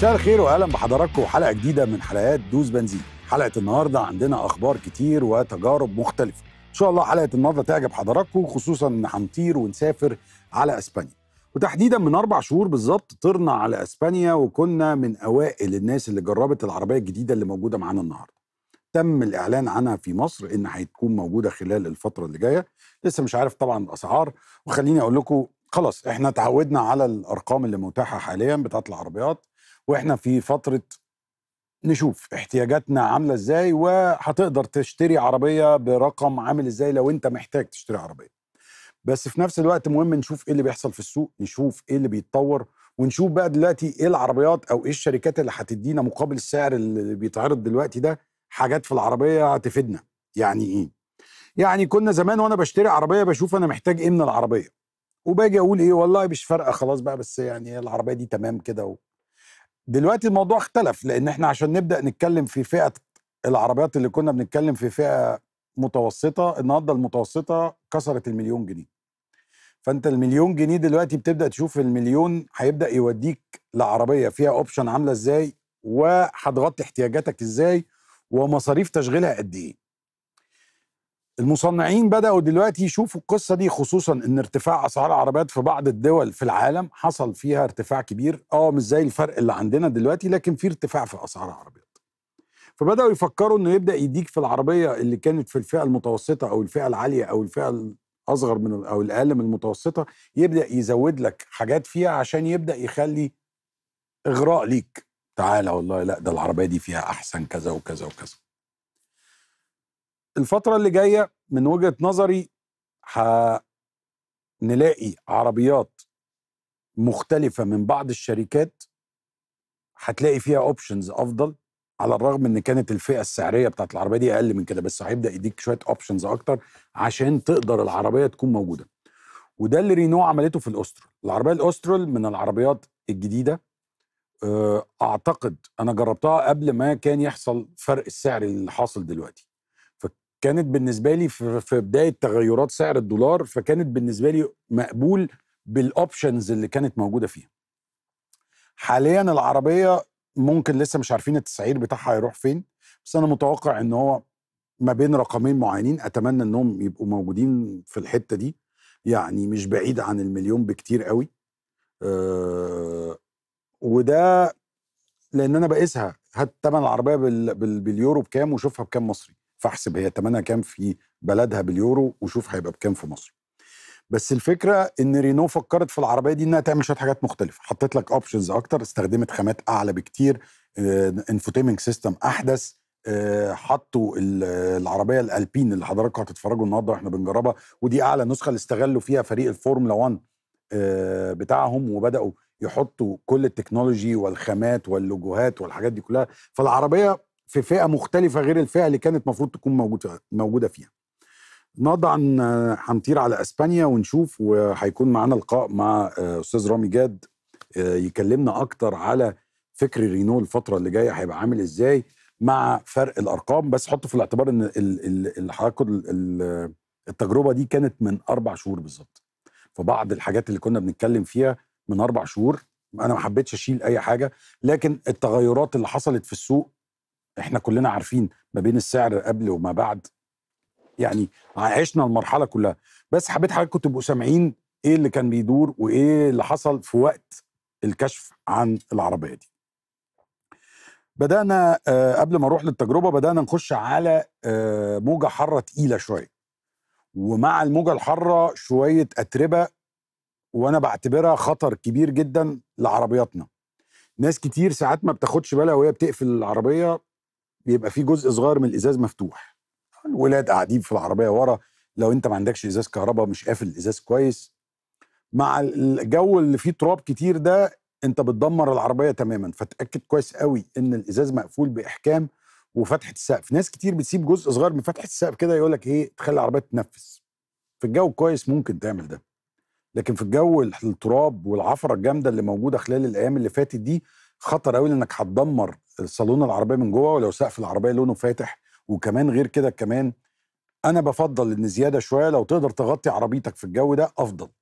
مساء الخير واهلا بحضراتكم حلقه جديده من حلقات دوز بنزين حلقه النهارده عندنا اخبار كتير وتجارب مختلفه ان شاء الله حلقه النهارده تعجب حضراتكم خصوصا ان هنطير ونسافر على اسبانيا وتحديدا من اربع شهور بالظبط طرنا على اسبانيا وكنا من اوائل الناس اللي جربت العربيه الجديده اللي موجوده معانا النهارده تم الاعلان عنها في مصر ان هتكون موجوده خلال الفتره اللي جايه لسه مش عارف طبعا الاسعار وخليني اقول لكم خلاص احنا تعودنا على الارقام اللي متاحه حاليا بتاعت العربيات واحنا في فتره نشوف احتياجاتنا عامله ازاي وهتقدر تشتري عربيه برقم عامل ازاي لو انت محتاج تشتري عربيه بس في نفس الوقت مهم نشوف ايه اللي بيحصل في السوق نشوف ايه اللي بيتطور ونشوف بقى دلوقتي ايه العربيات او ايه الشركات اللي هتدينا مقابل السعر اللي بيتعرض دلوقتي ده حاجات في العربيه هتفيدنا يعني ايه يعني كنا زمان وانا بشتري عربيه بشوف انا محتاج ايه من العربيه وباجي اقول ايه والله مش فارقه خلاص بقى بس يعني العربيه دي تمام كده و... دلوقتي الموضوع اختلف لان احنا عشان نبدا نتكلم في فئه العربيات اللي كنا بنتكلم في فئه متوسطه النهارده المتوسطه كسرت المليون جنيه فانت المليون جنيه دلوقتي بتبدا تشوف المليون هيبدا يوديك لعربيه فيها اوبشن عامله ازاي وهتغطي احتياجاتك ازاي ومصاريف تشغيلها قد ايه المصنعين بدأوا دلوقتي يشوفوا القصة دي خصوصا ان ارتفاع اسعار العربيات في بعض الدول في العالم حصل فيها ارتفاع كبير اه مش زي الفرق اللي عندنا دلوقتي لكن في ارتفاع في اسعار العربيات فبدأوا يفكروا انه يبدأ يديك في العربية اللي كانت في الفئة المتوسطة او الفئة العالية او الفئة الاصغر من او الاقل من المتوسطة يبدأ يزود لك حاجات فيها عشان يبدأ يخلي اغراء ليك تعالى والله لا ده العربية دي فيها احسن كذا وكذا وكذا الفترة اللي جاية من وجهة نظري هنلاقي عربيات مختلفة من بعض الشركات هتلاقي فيها اوبشنز افضل على الرغم ان كانت الفئة السعرية بتاعت العربية دي اقل من كده بس هيبدأ يديك شوية اوبشنز اكتر عشان تقدر العربية تكون موجودة وده اللي رينو عملته في الاوسترول العربية الاوسترول من العربيات الجديدة اعتقد انا جربتها قبل ما كان يحصل فرق السعر اللي حاصل دلوقتي كانت بالنسبه لي في بدايه تغيرات سعر الدولار فكانت بالنسبه لي مقبول بالاوبشنز اللي كانت موجوده فيها. حاليا العربيه ممكن لسه مش عارفين التسعير بتاعها هيروح فين بس انا متوقع ان هو ما بين رقمين معينين اتمنى انهم يبقوا موجودين في الحته دي يعني مش بعيد عن المليون بكتير قوي أه وده لان انا بقيسها هات ثمن العربيه بال بال باليورو بكام وشوفها بكام مصري فاحسب هي ثمنها كام في بلدها باليورو وشوف هيبقى بكام في مصر بس الفكره ان رينو فكرت في العربيه دي انها تعمل شويه حاجات مختلفه حطيت لك اوبشنز اكتر استخدمت خامات اعلى بكتير انفوتيمنج سيستم احدث آه، حطوا العربيه الالبين اللي حضراتكم هتتفرجوا النهارده واحنا بنجربها ودي اعلى نسخه اللي استغلوا فيها فريق الفورمولا 1 آه، بتاعهم وبداوا يحطوا كل التكنولوجي والخامات واللوجوهات والحاجات دي كلها فالعربيه في فئه مختلفه غير الفئه اللي كانت المفروض تكون موجوده موجوده فيها. النهارده عن هنطير على اسبانيا ونشوف وهيكون معانا لقاء مع استاذ رامي جاد يكلمنا اكتر على فكر رينو الفتره اللي جايه هيبقى عامل ازاي مع فرق الارقام بس حطوا في الاعتبار ان اللي حضراتكم التجربه دي كانت من اربع شهور بالظبط. فبعض الحاجات اللي كنا بنتكلم فيها من اربع شهور انا ما حبيتش اشيل اي حاجه لكن التغيرات اللي حصلت في السوق احنا كلنا عارفين ما بين السعر قبل وما بعد يعني عشنا المرحله كلها بس حبيت حضراتكم تبقوا سامعين ايه اللي كان بيدور وايه اللي حصل في وقت الكشف عن العربيه دي بدانا آه قبل ما اروح للتجربه بدانا نخش على آه موجه حاره تقيله شويه ومع الموجه الحاره شويه اتربه وانا بعتبرها خطر كبير جدا لعربياتنا ناس كتير ساعات ما بتاخدش بالها وهي بتقفل العربيه بيبقى في جزء صغير من الازاز مفتوح الولاد قاعدين في العربيه ورا لو انت ما عندكش ازاز كهرباء مش قافل الازاز كويس مع الجو اللي فيه تراب كتير ده انت بتدمر العربيه تماما فتاكد كويس قوي ان الازاز مقفول باحكام وفتحه السقف ناس كتير بتسيب جزء صغير من فتحه السقف كده يقول لك ايه تخلي العربيه تتنفس في الجو كويس ممكن تعمل ده لكن في الجو التراب والعفره الجامده اللي موجوده خلال الايام اللي فاتت دي خطر قوي لانك هتدمر صالون العربيه من جوه ولو سقف العربيه لونه فاتح وكمان غير كده كمان انا بفضل ان زياده شويه لو تقدر تغطي عربيتك في الجو ده افضل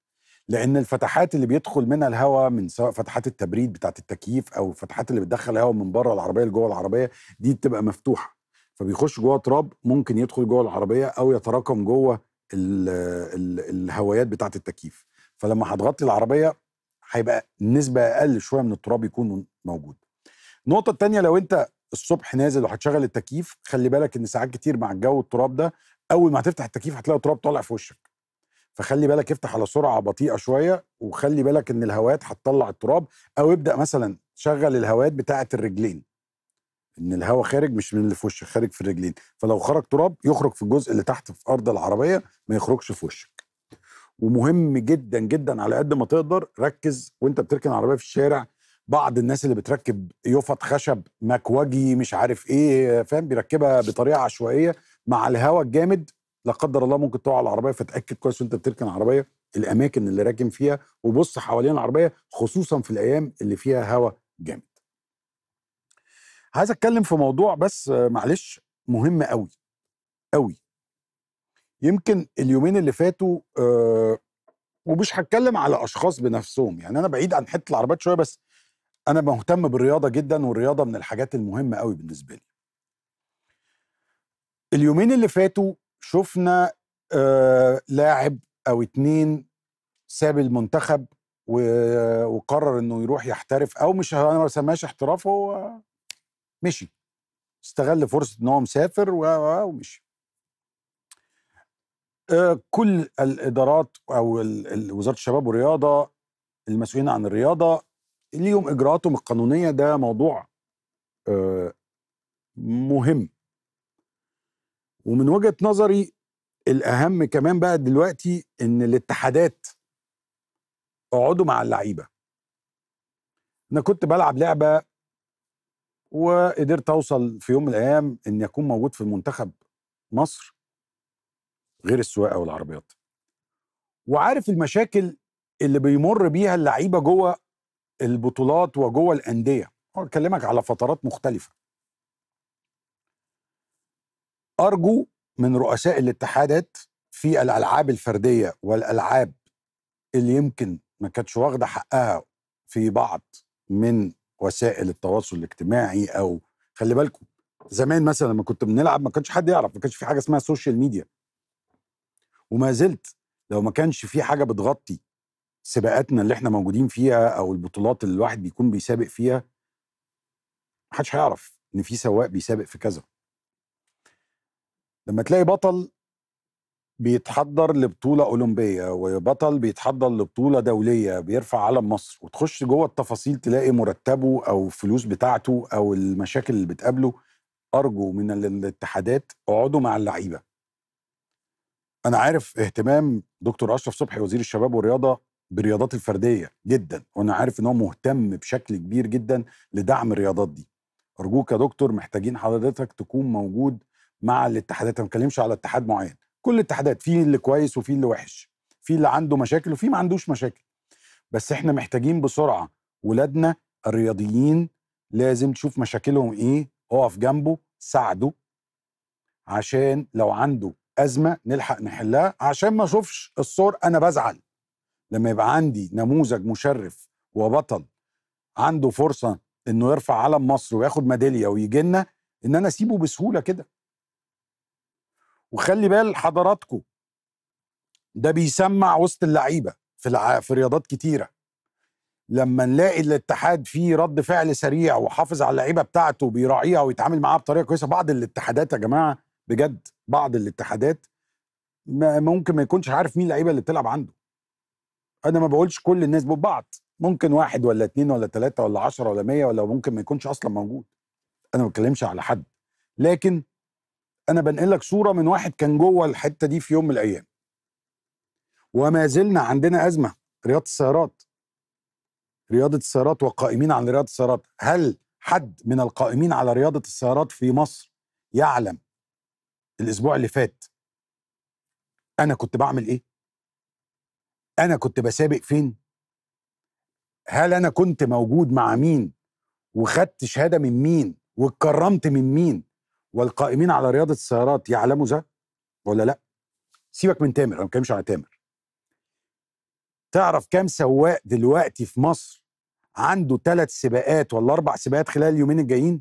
لان الفتحات اللي بيدخل منها الهواء من سواء فتحات التبريد بتاعه التكييف او الفتحات اللي بتدخل الهواء من بره العربيه لجوه العربيه دي بتبقى مفتوحه فبيخش جوه تراب ممكن يدخل جوه العربيه او يتراكم جوه ال ال الهوايات بتاعه التكييف فلما هتغطي العربيه هيبقى نسبه اقل شويه من التراب يكون موجود النقطه الثانيه لو انت الصبح نازل وهتشغل التكييف خلي بالك ان ساعات كتير مع الجو التراب ده اول ما هتفتح التكييف هتلاقي التراب طالع في وشك فخلي بالك افتح على سرعه بطيئه شويه وخلي بالك ان الهوايات هتطلع التراب او ابدا مثلا شغل الهوايات بتاعه الرجلين ان الهواء خارج مش من اللي في وشك خارج في الرجلين فلو خرج تراب يخرج في الجزء اللي تحت في ارض العربيه ما يخرجش في وشك ومهم جدا جدا على قد ما تقدر ركز وانت بتركن العربيه في الشارع بعض الناس اللي بتركب يفط خشب مكوجي مش عارف ايه فاهم بيركبها بطريقه عشوائيه مع الهواء الجامد لا قدر الله ممكن تقع على العربيه فتاكد كويس وانت بتركن العربيه الاماكن اللي راكن فيها وبص حوالين العربيه خصوصا في الايام اللي فيها هواء جامد عايز اتكلم في موضوع بس معلش مهم قوي قوي يمكن اليومين اللي فاتوا آه ومش هتكلم على اشخاص بنفسهم يعني انا بعيد عن حته العربيات شويه بس انا مهتم بالرياضه جدا والرياضه من الحاجات المهمه قوي بالنسبه لي اليومين اللي فاتوا شفنا آه لاعب او اتنين ساب المنتخب وقرر انه يروح يحترف او مش انا ما بسميهاش احتراف هو مشي استغل فرصه ان هو مسافر ومشي آه كل الادارات او وزاره الشباب والرياضه المسؤولين عن الرياضه ليهم اجراءاتهم القانونيه ده موضوع آه مهم ومن وجهه نظري الاهم كمان بقى دلوقتي ان الاتحادات اقعدوا مع اللعيبه انا كنت بلعب لعبه وقدرت اوصل في يوم من الايام ان يكون موجود في المنتخب مصر غير السواقه والعربيات وعارف المشاكل اللي بيمر بيها اللعيبه جوه البطولات وجوه الانديه اكلمك على فترات مختلفه ارجو من رؤساء الاتحادات في الالعاب الفرديه والالعاب اللي يمكن ما كانتش واخده حقها في بعض من وسائل التواصل الاجتماعي او خلي بالكم زمان مثلا لما كنت بنلعب ما كانش حد يعرف ما كانش في حاجه اسمها سوشيال ميديا وما زلت لو ما كانش في حاجه بتغطي سباقاتنا اللي احنا موجودين فيها او البطولات اللي الواحد بيكون بيسابق فيها محدش هيعرف ان في سواق بيسابق في كذا لما تلاقي بطل بيتحضر لبطولة أولمبية وبطل بيتحضر لبطولة دولية بيرفع علم مصر وتخش جوه التفاصيل تلاقي مرتبه أو فلوس بتاعته أو المشاكل اللي بتقابله أرجو من الاتحادات اقعدوا مع اللعيبة أنا عارف اهتمام دكتور أشرف صبحي وزير الشباب والرياضة بالرياضات الفردية جدا وأنا عارف إن هو مهتم بشكل كبير جدا لدعم الرياضات دي أرجوك يا دكتور محتاجين حضرتك تكون موجود مع الاتحادات ما بتكلمش على اتحاد معين كل الاتحادات في اللي كويس وفي اللي وحش في اللي عنده مشاكل وفي ما عندوش مشاكل بس احنا محتاجين بسرعه ولادنا الرياضيين لازم تشوف مشاكلهم ايه اقف جنبه ساعده عشان لو عنده ازمه نلحق نحلها عشان ما اشوفش الصور انا بزعل لما يبقى عندي نموذج مشرف وبطل عنده فرصه انه يرفع علم مصر وياخد ميداليه ويجي لنا ان انا اسيبه بسهوله كده وخلي بال حضراتكم ده بيسمع وسط اللعيبه في الع... في رياضات كتيره لما نلاقي الاتحاد فيه رد فعل سريع وحافظ على اللعيبه بتاعته وبيراعيها ويتعامل معاها بطريقه كويسه بعض الاتحادات يا جماعه بجد بعض الاتحادات ما ممكن ما يكونش عارف مين اللعيبه اللي بتلعب عنده انا ما بقولش كل الناس بعض ممكن واحد ولا اتنين ولا تلاته ولا عشرة ولا مية ولا ممكن ما يكونش اصلا موجود انا ما بتكلمش على حد لكن انا بنقل لك صوره من واحد كان جوه الحته دي في يوم من الايام وما زلنا عندنا ازمه رياضه السيارات رياضه السيارات والقائمين على رياضه السيارات هل حد من القائمين على رياضه السيارات في مصر يعلم الاسبوع اللي فات انا كنت بعمل ايه انا كنت بسابق فين هل انا كنت موجود مع مين وخدت شهاده من مين واتكرمت من مين والقائمين على رياضه السيارات يعلموا ذا ولا لا سيبك من تامر انا ما بتكلمش على تامر تعرف كام سواق دلوقتي في مصر عنده ثلاث سباقات ولا اربع سباقات خلال اليومين الجايين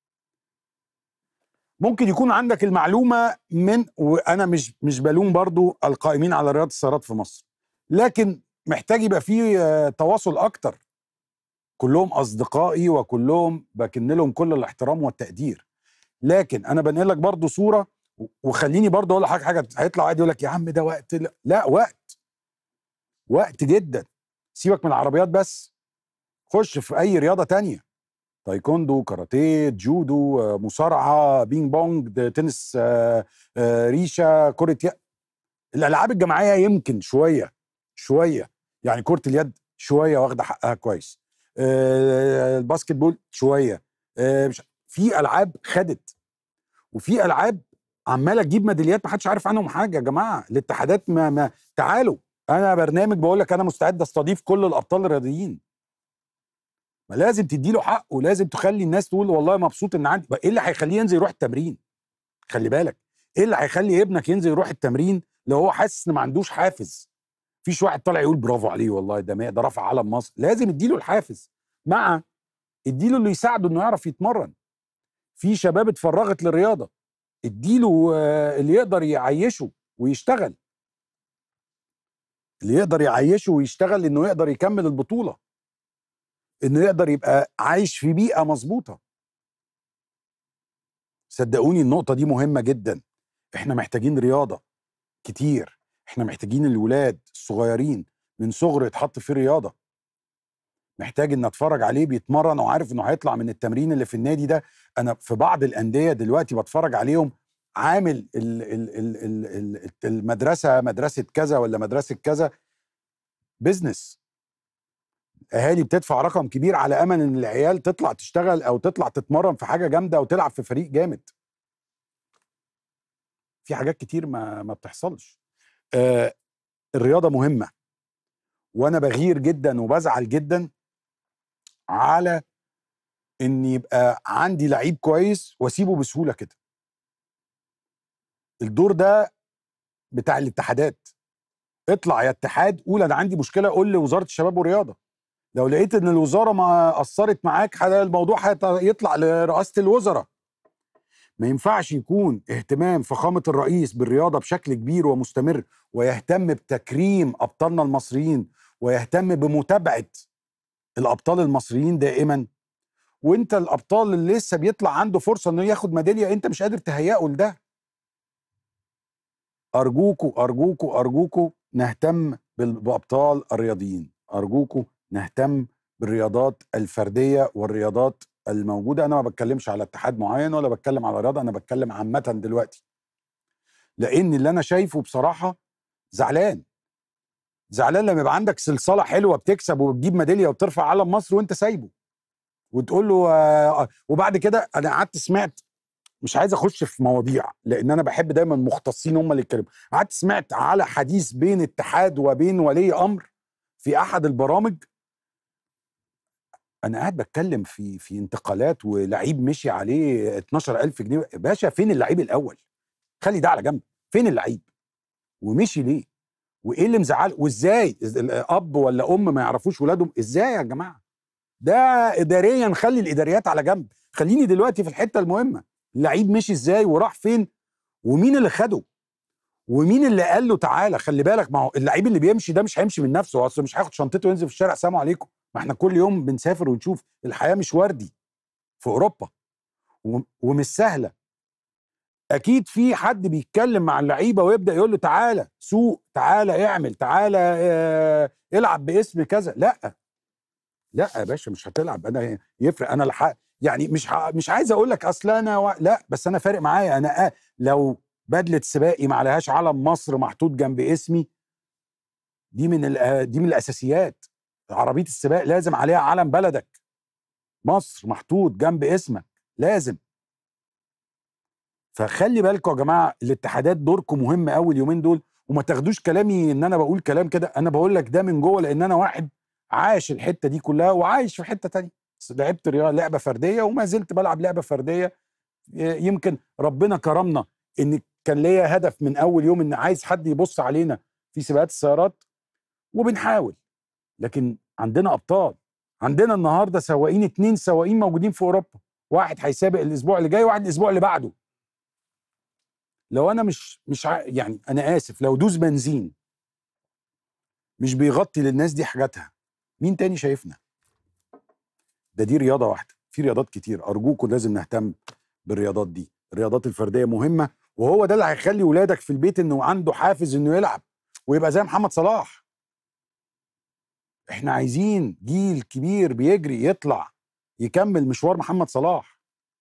ممكن يكون عندك المعلومه من وانا مش مش بلوم برضو القائمين على رياضه السيارات في مصر لكن محتاج يبقى فيه تواصل اكتر كلهم اصدقائي وكلهم بكن لهم كل الاحترام والتقدير لكن انا بنقل لك برضو صوره وخليني برضو اقول لك حاجه حاجه هيطلع عادي يقول لك يا عم ده وقت لا, لا وقت وقت جدا سيبك من العربيات بس خش في اي رياضه تانية تايكوندو كاراتيه جودو مصارعه بينج بونج تنس آه، آه، ريشه كره يد الالعاب الجماعيه يمكن شويه شويه يعني كره اليد شويه واخده حقها كويس آه، الباسكت بول شويه مش في العاب خدت وفي العاب عماله تجيب ميداليات ما حدش عارف عنهم حاجه يا جماعه الاتحادات ما, ما تعالوا انا برنامج بقول لك انا مستعد استضيف كل الابطال الرياضيين ما لازم تدي له حقه ولازم تخلي الناس تقول والله مبسوط ان عندي ايه اللي هيخليه ينزل يروح التمرين خلي بالك ايه اللي هيخلي ابنك ينزل يروح التمرين لو هو حاسس ان ما عندوش حافز فيش واحد طالع يقول برافو عليه والله ده ده رفع علم مصر لازم اديله الحافز مع اديله اللي يساعده انه يعرف يتمرن في شباب اتفرغت للرياضه اديله آه، اللي يقدر يعيشه ويشتغل اللي يقدر يعيشه ويشتغل انه يقدر يكمل البطوله انه يقدر يبقى عايش في بيئه مظبوطه صدقوني النقطه دي مهمه جدا احنا محتاجين رياضه كتير احنا محتاجين الولاد الصغيرين من صغره يتحط في رياضه محتاج ان اتفرج عليه بيتمرن وعارف انه هيطلع من التمرين اللي في النادي ده انا في بعض الانديه دلوقتي بتفرج عليهم عامل المدرسه مدرسه كذا ولا مدرسه كذا بزنس اهالي بتدفع رقم كبير على امل ان العيال تطلع تشتغل او تطلع تتمرن في حاجه جامده او تلعب في فريق جامد في حاجات كتير ما ما بتحصلش آه الرياضه مهمه وانا بغير جدا وبزعل جدا على ان يبقى عندي لعيب كويس واسيبه بسهوله كده الدور ده بتاع الاتحادات اطلع يا اتحاد قول انا عندي مشكله قول لوزاره الشباب والرياضه لو لقيت ان الوزاره ما قصرت معاك الموضوع هيطلع لرئاسه الوزراء ما ينفعش يكون اهتمام فخامه الرئيس بالرياضه بشكل كبير ومستمر ويهتم بتكريم ابطالنا المصريين ويهتم بمتابعه الابطال المصريين دائما وانت الابطال اللي لسه بيطلع عنده فرصه انه ياخد ميداليه انت مش قادر تهيئه لده ارجوكوا ارجوكوا ارجوكوا نهتم بابطال الرياضيين ارجوكوا نهتم بالرياضات الفرديه والرياضات الموجوده انا ما بتكلمش على اتحاد معين ولا بتكلم على رياضه انا بتكلم عامه دلوقتي لان اللي انا شايفه بصراحه زعلان زعلان لما يبقى عندك سلسله حلوه بتكسب وبتجيب ميداليه وبترفع علم مصر وانت سايبه وتقول له آه وبعد كده انا قعدت سمعت مش عايز اخش في مواضيع لان انا بحب دايما المختصين هم اللي يتكلموا قعدت سمعت على حديث بين اتحاد وبين ولي امر في احد البرامج انا قاعد بتكلم في في انتقالات ولعيب مشي عليه 12000 جنيه باشا فين اللعيب الاول خلي ده على جنب فين اللعيب ومشي ليه وايه اللي مزعله وازاي اب ولا ام ما يعرفوش ولادهم ازاي يا جماعه ده اداريا خلي الاداريات على جنب خليني دلوقتي في الحته المهمه اللعيب مشي ازاي وراح فين ومين اللي خده ومين اللي قال له تعالى خلي بالك ما هو اللعيب اللي بيمشي ده مش هيمشي من نفسه اصل مش هياخد شنطته وينزل في الشارع سلام عليكم ما احنا كل يوم بنسافر ونشوف الحياه مش وردي في اوروبا ومش سهله اكيد في حد بيتكلم مع اللعيبه ويبدا يقول له تعالى سوق تعالى اعمل تعالى اه العب باسم كذا لا لا يا باشا مش هتلعب انا يفرق انا الحق يعني مش مش عايز اقول لك اصل انا و... لا بس انا فارق معايا انا آه لو بدله سباقي ما عليهاش علم مصر محطوط جنب اسمي دي من دي من الاساسيات عربيه السباق لازم عليها علم بلدك مصر محطوط جنب اسمك لازم فخلي بالكم يا جماعه الاتحادات دوركم مهم قوي اليومين دول وما تاخدوش كلامي ان انا بقول كلام كده انا بقول لك ده من جوه لان انا واحد عايش الحته دي كلها وعايش في حته تانية لعبت لعبه فرديه وما زلت بلعب لعبه فرديه يمكن ربنا كرمنا ان كان ليا هدف من اول يوم ان عايز حد يبص علينا في سباقات السيارات وبنحاول لكن عندنا ابطال عندنا النهارده سواقين اتنين سواقين موجودين في اوروبا واحد هيسابق الاسبوع اللي جاي وواحد الاسبوع اللي بعده لو انا مش مش ع... يعني انا اسف لو دوس بنزين مش بيغطي للناس دي حاجاتها مين تاني شايفنا ده دي رياضه واحده في رياضات كتير ارجوكم لازم نهتم بالرياضات دي الرياضات الفرديه مهمه وهو ده اللي هيخلي ولادك في البيت انه عنده حافز انه يلعب ويبقى زي محمد صلاح احنا عايزين جيل كبير بيجري يطلع يكمل مشوار محمد صلاح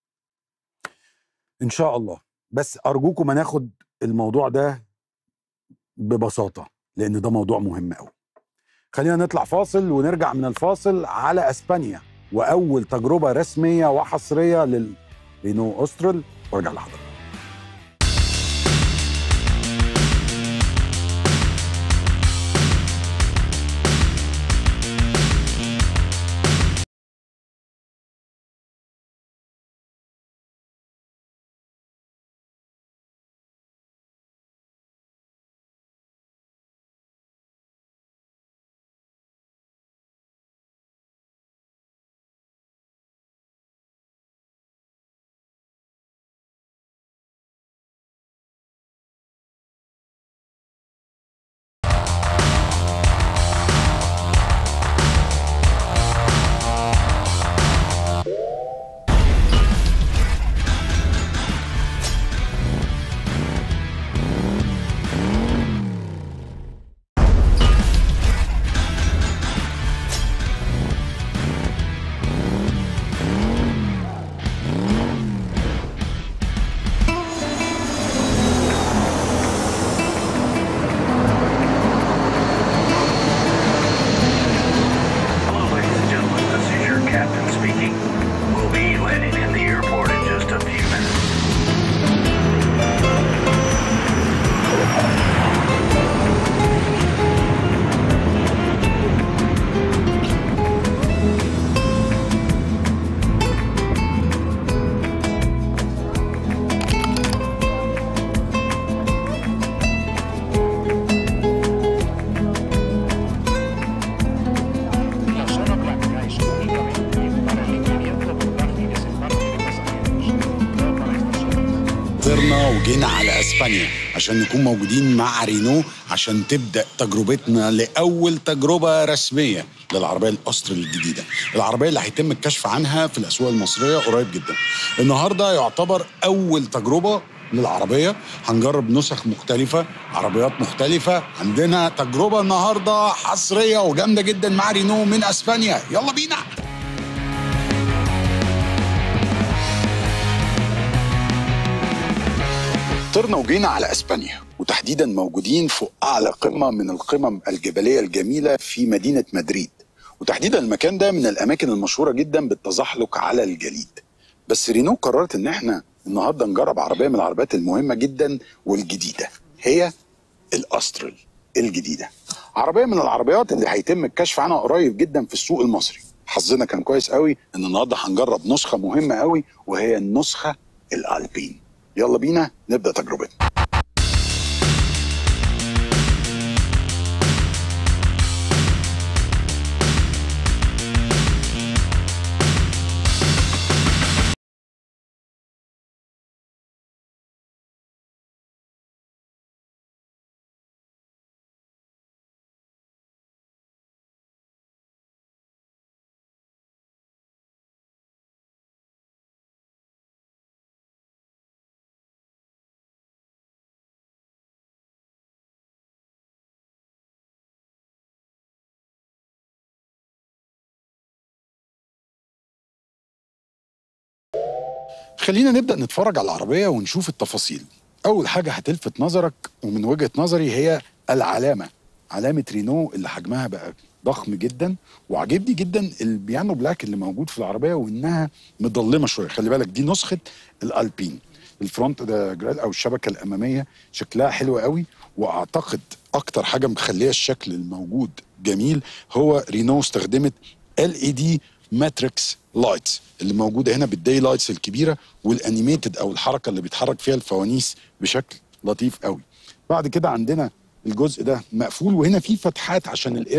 ان شاء الله بس ارجوكم ما ناخد الموضوع ده ببساطه لان ده موضوع مهم قوي خلينا نطلع فاصل ونرجع من الفاصل على اسبانيا واول تجربه رسميه وحصريه للرينو اوسترال وارجع لحضرتك Hello, ladies and gentlemen. This is your captain speaking. We'll be landing in the airport in just a few minutes. La zona blanca exclusivamente para el lineamiento, abordaje y desembarque de pasajeros. No para estaciones. طرنا وجينا على اسبانيا عشان نكون موجودين مع رينو عشان تبدا تجربتنا لاول تجربه رسميه للعربيه الاستر الجديده العربيه اللي هيتم الكشف عنها في الاسواق المصريه قريب جدا النهارده يعتبر اول تجربه للعربيه هنجرب نسخ مختلفه عربيات مختلفه عندنا تجربه النهارده حصريه وجامده جدا مع رينو من اسبانيا يلا بينا طرنا وجينا على اسبانيا وتحديدا موجودين فوق اعلى قمه من القمم الجبليه الجميله في مدينه مدريد وتحديدا المكان ده من الاماكن المشهوره جدا بالتزحلق على الجليد بس رينو قررت ان احنا النهارده نجرب عربيه من العربيات المهمه جدا والجديده هي الاسترل الجديده عربيه من العربيات اللي هيتم الكشف عنها قريب جدا في السوق المصري حظنا كان كويس قوي ان النهارده هنجرب نسخه مهمه قوي وهي النسخه الالبين يلا بينا نبدا تجربتنا خلينا نبدا نتفرج على العربيه ونشوف التفاصيل اول حاجه هتلفت نظرك ومن وجهه نظري هي العلامه علامه رينو اللي حجمها بقى ضخم جدا وعجبني جدا البيانو بلاك اللي موجود في العربيه وانها مضلمه شويه خلي بالك دي نسخه الالبين الفرونت ده جرال او الشبكه الاماميه شكلها حلو قوي واعتقد اكتر حاجه مخليه الشكل الموجود جميل هو رينو استخدمت ال اي دي ماتريكس لايتس اللي موجوده هنا بالداي لايتس الكبيره والانيميتد او الحركه اللي بيتحرك فيها الفوانيس بشكل لطيف قوي بعد كده عندنا الجزء ده مقفول وهنا في فتحات عشان الايرو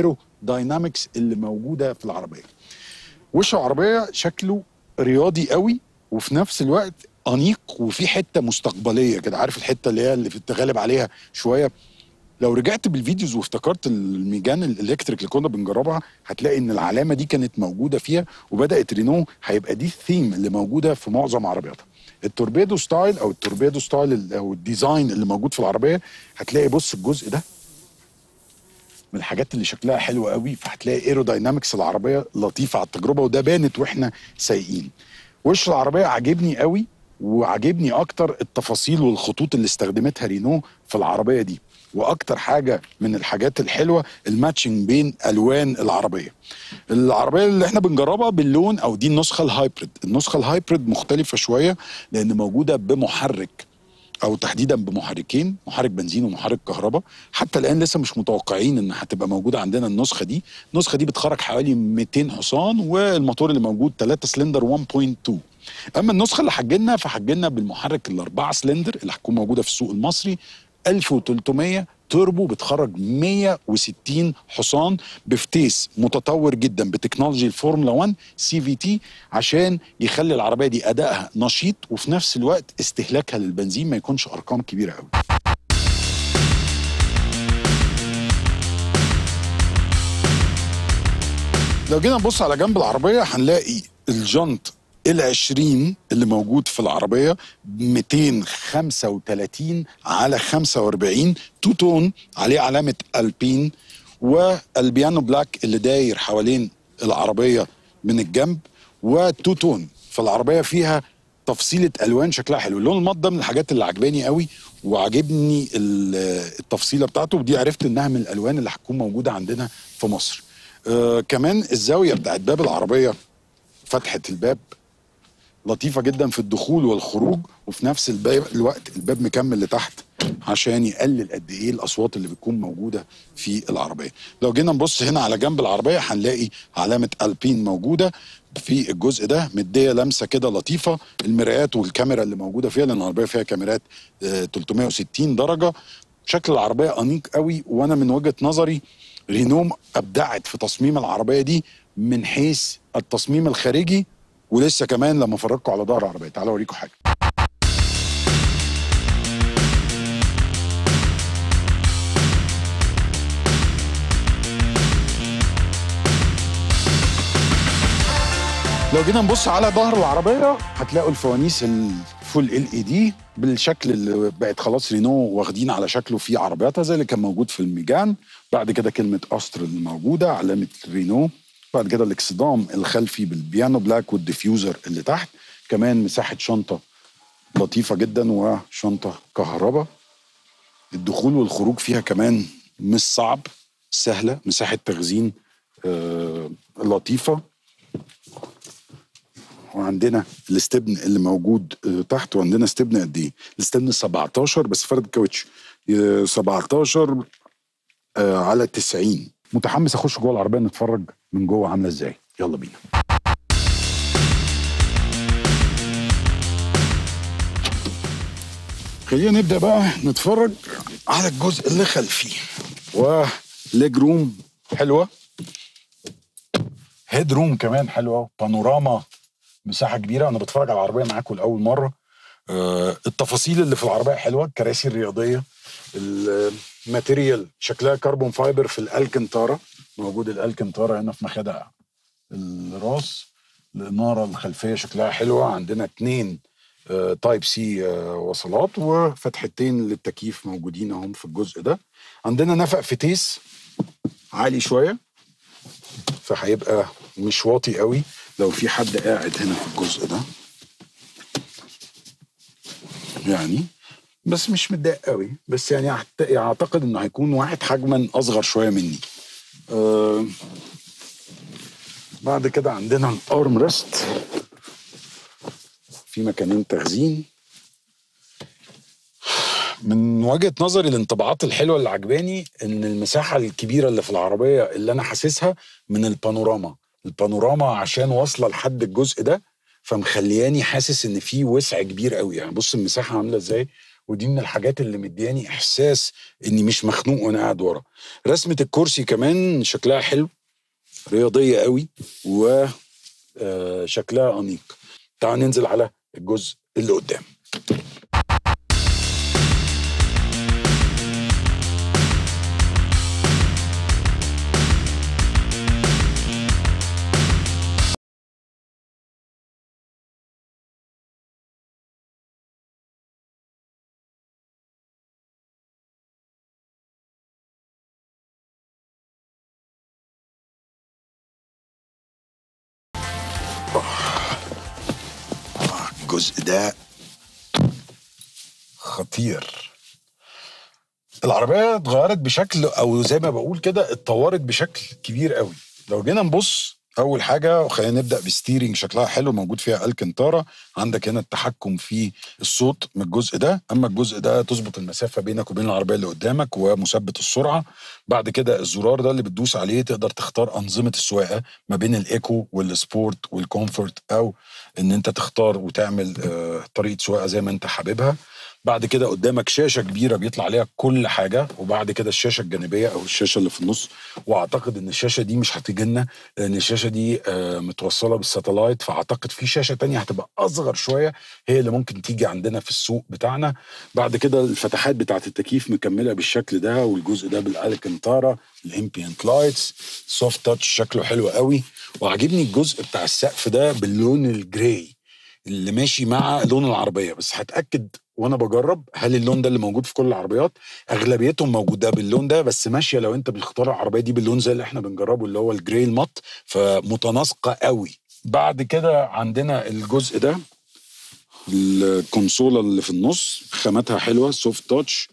داينامكس اللي موجوده في العربيه وش العربيه شكله رياضي قوي وفي نفس الوقت انيق وفي حته مستقبليه كده عارف الحته اللي هي اللي بتغلب عليها شويه لو رجعت بالفيديوز وافتكرت الميجان الالكتريك اللي كنا بنجربها هتلاقي ان العلامه دي كانت موجوده فيها وبدات رينو هيبقى دي الثيم اللي موجوده في معظم عربياتها التوربيدو ستايل او التوربيدو ستايل ال- او الديزاين اللي موجود في العربيه هتلاقي بص الجزء ده من الحاجات اللي شكلها حلو قوي فهتلاقي ايروداينامكس العربيه لطيفه على التجربه وده بانت واحنا سايقين وش العربيه عاجبني قوي وعاجبني اكتر التفاصيل والخطوط اللي استخدمتها رينو في العربيه دي واكتر حاجه من الحاجات الحلوه الماتشنج بين الوان العربيه العربيه اللي احنا بنجربها باللون او دي النسخه الهايبريد النسخه الهايبريد مختلفه شويه لان موجوده بمحرك او تحديدا بمحركين محرك بنزين ومحرك كهرباء حتى الان لسه مش متوقعين ان هتبقى موجوده عندنا النسخه دي النسخه دي بتخرج حوالي 200 حصان والموتور اللي موجود 3 سلندر 1.2 اما النسخه اللي حجلنا فحجلنا بالمحرك الاربعه سلندر اللي هتكون موجوده في السوق المصري 1300 توربو بتخرج 160 حصان بفتيس متطور جدا بتكنولوجي الفورمولا 1 سي في تي عشان يخلي العربيه دي ادائها نشيط وفي نفس الوقت استهلاكها للبنزين ما يكونش ارقام كبيره قوي لو جينا نبص على جنب العربية هنلاقي الجنط العشرين اللي موجود في العربية 235 على 45 تو تون عليه علامة ألبين والبيانو بلاك اللي داير حوالين العربية من الجنب وتو تون فالعربية فيها تفصيلة ألوان شكلها حلو اللون المط ده من الحاجات اللي عجباني قوي وعجبني ال- التفصيلة بتاعته ودي عرفت إنها من الألوان اللي هتكون موجودة عندنا في مصر آه كمان الزاوية بتاعت باب العربية فتحة الباب لطيفة جدا في الدخول والخروج وفي نفس الباب الوقت الباب مكمل لتحت عشان يقلل قد ايه الاصوات اللي بتكون موجوده في العربيه. لو جينا نبص هنا على جنب العربيه هنلاقي علامه البين موجوده في الجزء ده مديه لمسه كده لطيفه المرايات والكاميرا اللي موجوده فيها لان العربيه فيها كاميرات آه، 360 درجه شكل العربيه انيق قوي وانا من وجهه نظري رينوم ابدعت في تصميم العربيه دي من حيث التصميم الخارجي ولسه كمان لما افرجكم على ظهر العربيه تعالوا اوريكم حاجه لو جينا نبص على ظهر العربيه هتلاقوا الفوانيس الفول ال اي دي بالشكل اللي بقت خلاص رينو واخدين على شكله في عربياتها زي اللي كان موجود في الميجان بعد كده كلمه استر اللي موجوده علامه رينو بعد كده الاكسدام الخلفي بالبيانو بلاك والديفيوزر اللي تحت كمان مساحه شنطه لطيفه جدا وشنطه كهرباء الدخول والخروج فيها كمان مش صعب سهله مساحه تخزين آه لطيفه وعندنا الاستبن اللي موجود آه، تحت وعندنا استبن قد ايه؟ الاستبن 17 بس فرد الكاوتش آه، 17 آه، على 90 متحمس اخش جوه العربيه نتفرج من جوه عامله ازاي يلا بينا خلينا نبدا بقى نتفرج على الجزء اللي خلفي وليج روم حلوه هيد روم كمان حلوه بانوراما مساحه كبيره انا بتفرج على العربيه معاكم لاول مره آه التفاصيل اللي في العربيه حلوه الكراسي الرياضيه الماتيريال شكلها كربون فايبر في الالكنتارا موجود الالكنتارا هنا في مخادع الراس الاناره الخلفيه شكلها حلوه عندنا اتنين آه تايب سي آه وصلات وفتحتين للتكييف موجودين اهم في الجزء ده عندنا نفق فتيس عالي شويه فهيبقى مش واطي قوي لو في حد قاعد هنا في الجزء ده يعني بس مش متضايق قوي بس يعني أعت- اعتقد انه هيكون واحد حجما اصغر شويه مني آه بعد كده عندنا الارم ريست في مكانين تخزين من وجهه نظري الانطباعات الحلوه اللي عجباني ان المساحه الكبيره اللي في العربيه اللي انا حاسسها من البانوراما البانوراما عشان واصله لحد الجزء ده فمخلياني حاسس ان في وسع كبير قوي يعني بص المساحه عامله ازاي ودي من الحاجات اللي مدياني احساس اني مش مخنوق وانا قاعد ورا رسمه الكرسي كمان شكلها حلو رياضيه قوي و آه، شكلها انيق تعال ننزل على الجزء اللي قدام الجزء ده خطير العربية اتغيرت بشكل أو زي ما بقول كده اتطورت بشكل كبير قوي لو جينا نبص أول حاجة خلينا نبدأ بستيرنج شكلها حلو موجود فيها الكنتارا عندك هنا التحكم في الصوت من الجزء ده أما الجزء ده تظبط المسافة بينك وبين العربية اللي قدامك ومثبت السرعة بعد كده الزرار ده اللي بتدوس عليه تقدر تختار أنظمة السواقة ما بين الإيكو والسبورت والكومفورت أو إن أنت تختار وتعمل آه، طريقة سواقة زي ما أنت حاببها بعد كده قدامك شاشه كبيره بيطلع عليها كل حاجه وبعد كده الشاشه الجانبيه او الشاشه اللي في النص واعتقد ان الشاشه دي مش هتيجي لنا لان الشاشه دي آه، متوصله بالساتلايت فاعتقد في شاشه تانية هتبقى اصغر شويه هي اللي ممكن تيجي عندنا في السوق بتاعنا بعد كده الفتحات بتاعه التكييف مكمله بالشكل ده والجزء ده بالالكنتارا الامبيانت لايتس سوفت تاتش شكله حلو قوي وعاجبني الجزء بتاع السقف ده باللون الجراي اللي ماشي مع لون العربيه بس هتاكد وانا بجرب هل اللون ده اللي موجود في كل العربيات اغلبيتهم موجوده باللون ده بس ماشيه لو انت بتختار العربيه دي باللون زي اللي احنا بنجربه اللي هو الجراي المط فمتناسقه قوي بعد كده عندنا الجزء ده الكونسوله اللي في النص خاماتها حلوه سوفت تاتش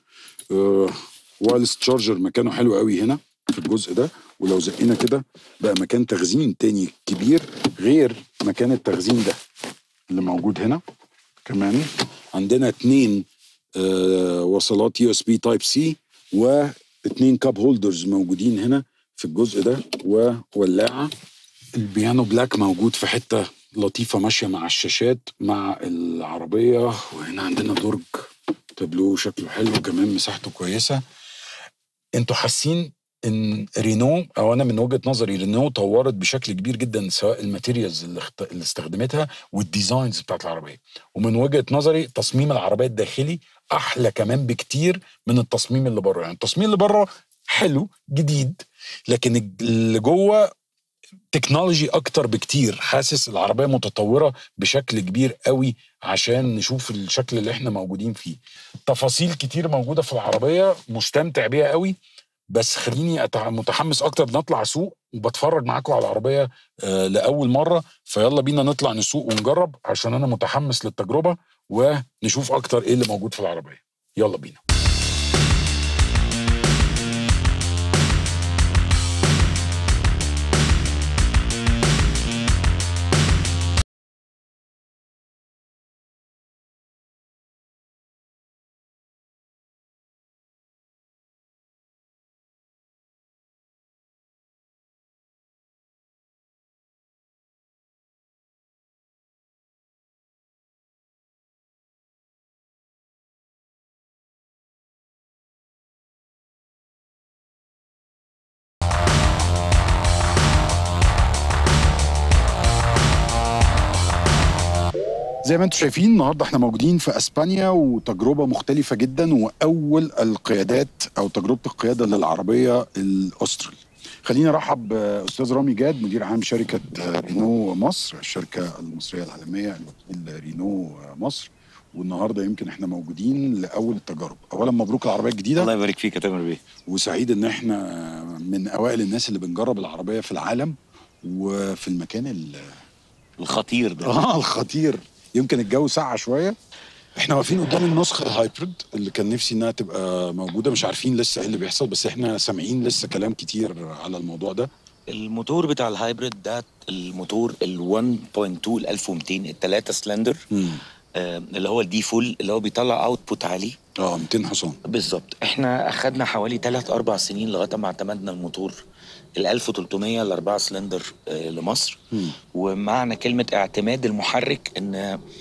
وايرلس تشارجر مكانه حلو قوي هنا في الجزء ده ولو زقينا كده بقى مكان تخزين تاني كبير غير مكان التخزين ده اللي موجود هنا كمان عندنا اتنين آه وصلات يو اس بي تايب سي واتنين كاب هولدرز موجودين هنا في الجزء ده وولاعه البيانو بلاك موجود في حته لطيفه ماشيه مع الشاشات مع العربيه وهنا عندنا درج تابلو شكله حلو كمان مساحته كويسه انتوا حاسين ان رينو او انا من وجهه نظري رينو طورت بشكل كبير جدا سواء الماتيريالز اللي, اخت... اللي استخدمتها والديزاينز بتاعت العربيه ومن وجهه نظري تصميم العربيه الداخلي احلى كمان بكتير من التصميم اللي بره يعني التصميم اللي بره حلو جديد لكن اللي جوه تكنولوجي اكتر بكتير حاسس العربيه متطوره بشكل كبير قوي عشان نشوف الشكل اللي احنا موجودين فيه تفاصيل كتير موجوده في العربيه مستمتع بيها قوي بس خليني أتع- متحمس اكتر نطلع سوق وبتفرج معاكم على العربيه آه لاول مره فيلا بينا نطلع نسوق ونجرب عشان انا متحمس للتجربه ونشوف اكتر ايه اللي موجود في العربيه يلا بينا زي ما انتم شايفين النهارده احنا موجودين في اسبانيا وتجربه مختلفه جدا واول القيادات او تجربه القياده للعربيه الاسترال خليني ارحب باستاذ رامي جاد مدير عام شركه رينو مصر الشركه المصريه العالميه الوكيل رينو مصر والنهارده يمكن احنا موجودين لاول التجارب اولا مبروك العربيه الجديده الله يبارك فيك يا تامر بيه وسعيد ان احنا من اوائل الناس اللي بنجرب العربيه في العالم وفي المكان ال- الخطير ده اه الخطير يمكن الجو ساقع شويه احنا واقفين قدام النسخه الهايبريد اللي كان نفسي انها تبقى موجوده مش عارفين لسه ايه اللي بيحصل بس احنا سامعين لسه كلام كتير على الموضوع ده الموتور بتاع الهايبريد ده الموتور ال 1.2 ال 1200 الثلاثة سلندر آه اللي هو الدي فول اللي هو بيطلع اوتبوت عالي اه 200 حصان بالظبط احنا اخدنا حوالي 3 4 سنين لغايه ما اعتمدنا الموتور ال 1300 الاربعه سلندر آه لمصر مم. ومعنى كلمه اعتماد المحرك ان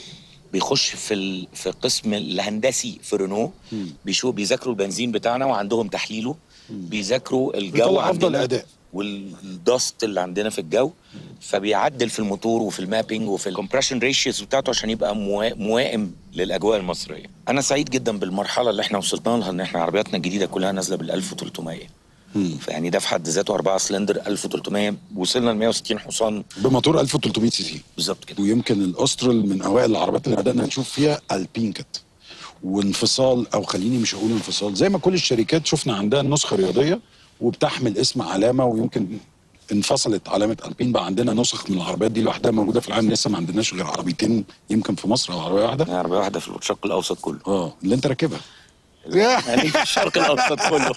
بيخش في ال... في القسم الهندسي في رينو بيشوف بيذاكروا البنزين بتاعنا وعندهم تحليله بيذاكروا الجو بيطلع افضل عندنا اداء والدست اللي عندنا في الجو فبيعدل في الموتور وفي المابينج وفي الكompression ريشيوز بتاعته عشان يبقى موا- موائم للاجواء المصريه انا سعيد جدا بالمرحله اللي احنا وصلنا لها ان احنا عربياتنا الجديده كلها نازله بال 1300 فيعني ده في حد ذاته 4 سلندر 1300 وصلنا ل 160 حصان بموتور 1300 سي سي بالظبط كده ويمكن الاسترال من اوائل العربيات اللي بدانا نشوف فيها البين كات وانفصال او خليني مش هقول انفصال زي ما كل الشركات شفنا عندها النسخه الرياضيه وبتحمل اسم علامه ويمكن انفصلت علامه البين بقى عندنا نسخ من العربيات دي لوحدها موجوده في العالم لسه ما عندناش غير عربيتين يمكن في مصر او عربيه واحده عربيه واحده في الشرق الاوسط كله اه اللي انت راكبها يعني في الشرق الاوسط كله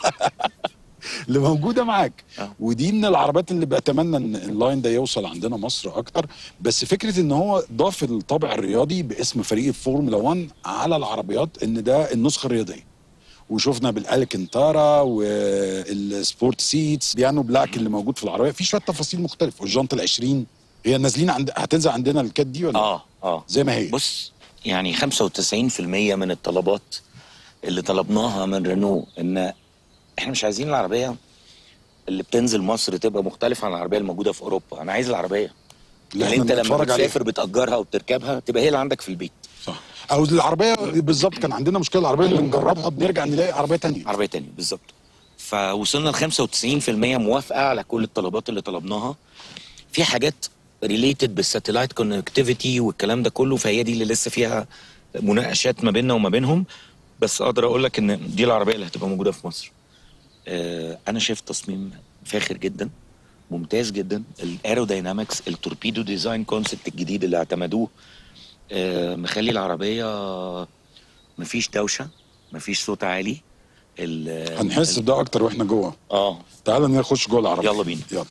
اللي موجوده معاك آه. ودي من العربيات اللي بتمنى ان اللاين ده يوصل عندنا مصر اكتر بس فكره ان هو ضاف الطابع الرياضي باسم فريق الفورمولا 1 على العربيات ان ده النسخه الرياضيه وشفنا بالالكنتارا والسبورت سيتس بيانو بلاك اللي موجود في العربيه في شويه تفاصيل مختلفه والجنط ال20 هي نازلين عند هتنزل عندنا الكات دي ولا اه اه زي ما هي بص يعني 95% من الطلبات اللي طلبناها من رينو ان احنا مش عايزين العربيه اللي بتنزل مصر تبقى مختلفه عن العربيه الموجوده في اوروبا انا عايز العربيه اللي يعني احنا انت لما بنتفرج عليها. بتسافر بتاجرها وبتركبها تبقى هي اللي عندك في البيت صح او العربيه بالظبط كان عندنا مشكله العربيه اللي بنجربها بنرجع نلاقي عربيه تانية عربيه تانية بالظبط فوصلنا ل 95% موافقه على كل الطلبات اللي طلبناها في حاجات ريليتد بالساتلايت كونكتيفيتي والكلام ده كله فهي دي اللي لسه فيها مناقشات ما بيننا وما بينهم بس اقدر اقول لك ان دي العربيه اللي هتبقى موجوده في مصر آه، انا شايف تصميم فاخر جدا ممتاز جدا الايروداينامكس التوربيدو ديزاين كونسبت الجديد اللي اعتمدوه آه، مخلي العربيه مفيش دوشه مفيش صوت عالي ال- هنحس بده اكتر واحنا جوه اه تعال نخش جوه العربيه يلا بينا. يلا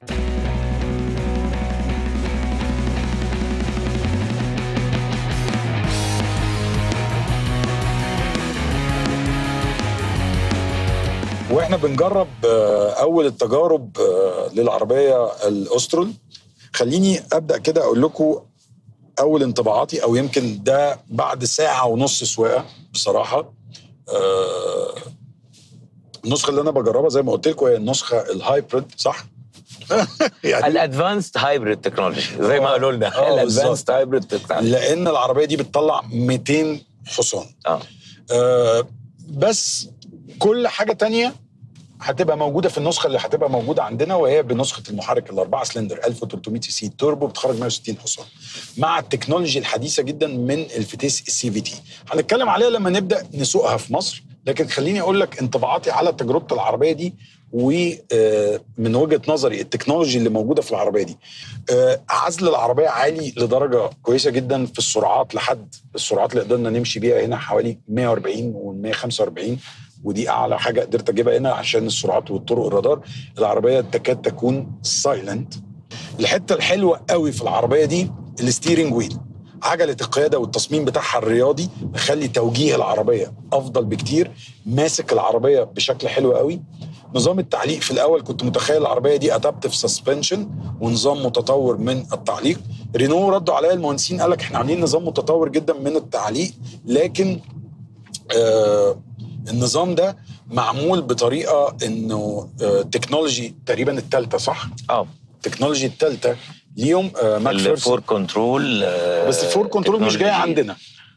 واحنا بنجرب آه، اول التجارب آه، للعربيه الاسترول خليني ابدا كده اقول لكم اول انطباعاتي او يمكن ده بعد ساعه ونص سواقه بصراحه آه، النسخه اللي انا بجربها زي ما قلت لكم هي النسخه الهايبريد صح؟ يعني الادفانسد هايبريد تكنولوجي زي ما قالوا لنا آه، الادفانسد بالظبط. هايبريد تكنولوجي لان العربيه دي بتطلع 200 حصان اه آه، بس كل حاجه تانية هتبقى موجوده في النسخه اللي هتبقى موجوده عندنا وهي بنسخه المحرك الاربعه سلندر 1300 سي سي توربو بتخرج 160 حصان مع التكنولوجي الحديثه جدا من الفتيس السي في تي هنتكلم عليها لما نبدا نسوقها في مصر لكن خليني اقول لك انطباعاتي على تجربه العربيه دي ومن وجهه نظري التكنولوجي اللي موجوده في العربيه دي آه، عزل العربيه عالي لدرجه كويسه جدا في السرعات لحد السرعات اللي قدرنا نمشي بيها هنا حوالي 140 و 145 ودي اعلى حاجه قدرت اجيبها هنا عشان السرعات والطرق الرادار العربيه تكاد تكون سايلنت الحته الحلوه قوي في العربيه دي الستيرنج ويل عجله القياده والتصميم بتاعها الرياضي مخلي توجيه العربيه افضل بكتير ماسك العربيه بشكل حلو قوي نظام التعليق في الاول كنت متخيل العربيه دي ادابتيف سسبنشن ونظام متطور من التعليق رينو ردوا عليا المهندسين قال لك احنا عاملين نظام متطور جدا من التعليق لكن آه النظام ده معمول بطريقه انه آه تكنولوجي تقريبا الثالثه صح؟ اه التكنولوجي الثالثه ليهم آه ماك الفور فيرسون كنترول بس الفور كنترول مش جاي عندنا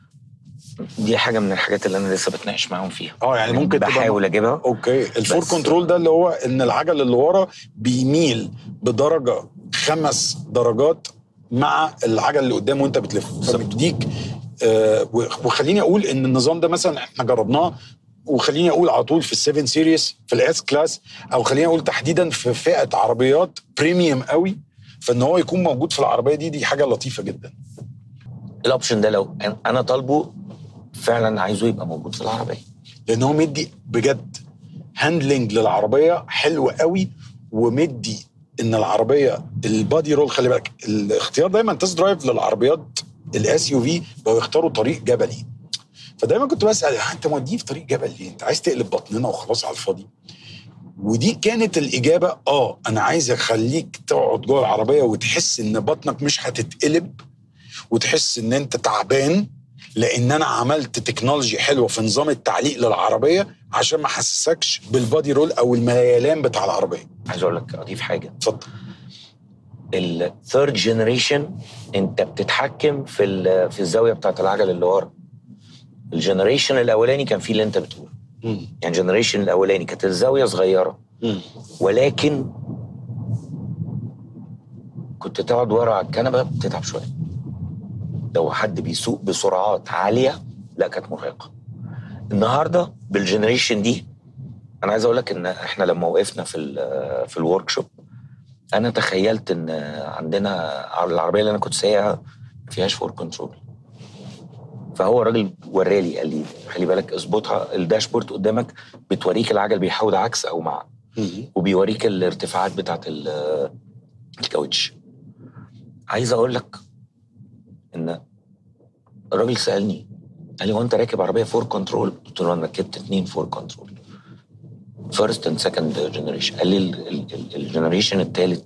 دي حاجه من الحاجات اللي انا لسه بتناقش معاهم فيها اه يعني ممكن تبقى- بحاول اجيبها اوكي الفور بس- كنترول ده اللي هو ان العجل اللي ورا بيميل بدرجه خمس درجات مع العجل اللي قدام وانت بتلف فبيديك آه وخليني اقول ان النظام ده مثلا احنا جربناه وخليني اقول على طول في ال7 سيريس في الاس كلاس او خليني اقول تحديدا في فئه عربيات بريميوم قوي فان هو يكون موجود في العربيه دي دي حاجه لطيفه جدا الاوبشن ده لو انا طالبه فعلا عايزه يبقى موجود في العربيه لان هو مدي بجد هاندلنج للعربيه حلو قوي ومدي ان العربيه البادي رول خلي بالك الاختيار دايما تست درايف للعربيات الاس يو في بقوا يختاروا طريق جبلي فدايما كنت بسال "آه، انت موديه في طريق جبل ليه؟ انت عايز تقلب بطننا وخلاص على الفاضي ودي كانت الاجابه اه انا عايز اخليك تقعد جوه العربيه وتحس ان بطنك مش هتتقلب وتحس ان انت تعبان لان انا عملت تكنولوجي حلوه في نظام التعليق للعربيه عشان ما احسسكش بالبادي رول او الميلان بتاع العربيه عايز اقول لك اضيف حاجه اتفضل الثيرد جنريشن انت بتتحكم في ال- في الزاويه بتاعت العجل اللي ورا الجنريشن الاولاني كان فيه اللي انت بتقوله يعني الجنريشن الاولاني كانت الزاويه صغيره ولكن كنت تقعد ورا على الكنبه بتتعب شويه لو حد بيسوق بسرعات عاليه لا كانت مرهقه النهارده بالجنريشن دي انا عايز اقول لك ان احنا لما وقفنا في ال في الورك شوب انا تخيلت ان عندنا العربيه اللي انا كنت سايقها ما فيهاش فور كنترول فهو الراجل ورالي قال لي خلي بالك اظبطها الداشبورد قدامك بتوريك العجل بيحود عكس او مع وبيوريك الارتفاعات بتاعت ال- الكاوتش عايز اقول لك ان الراجل سالني قال لي هو انت راكب عربيه فور كنترول قلت له انا ركبت اتنين فور كنترول فيرست اند سكند جنريشن قال لي الجنريشن الثالث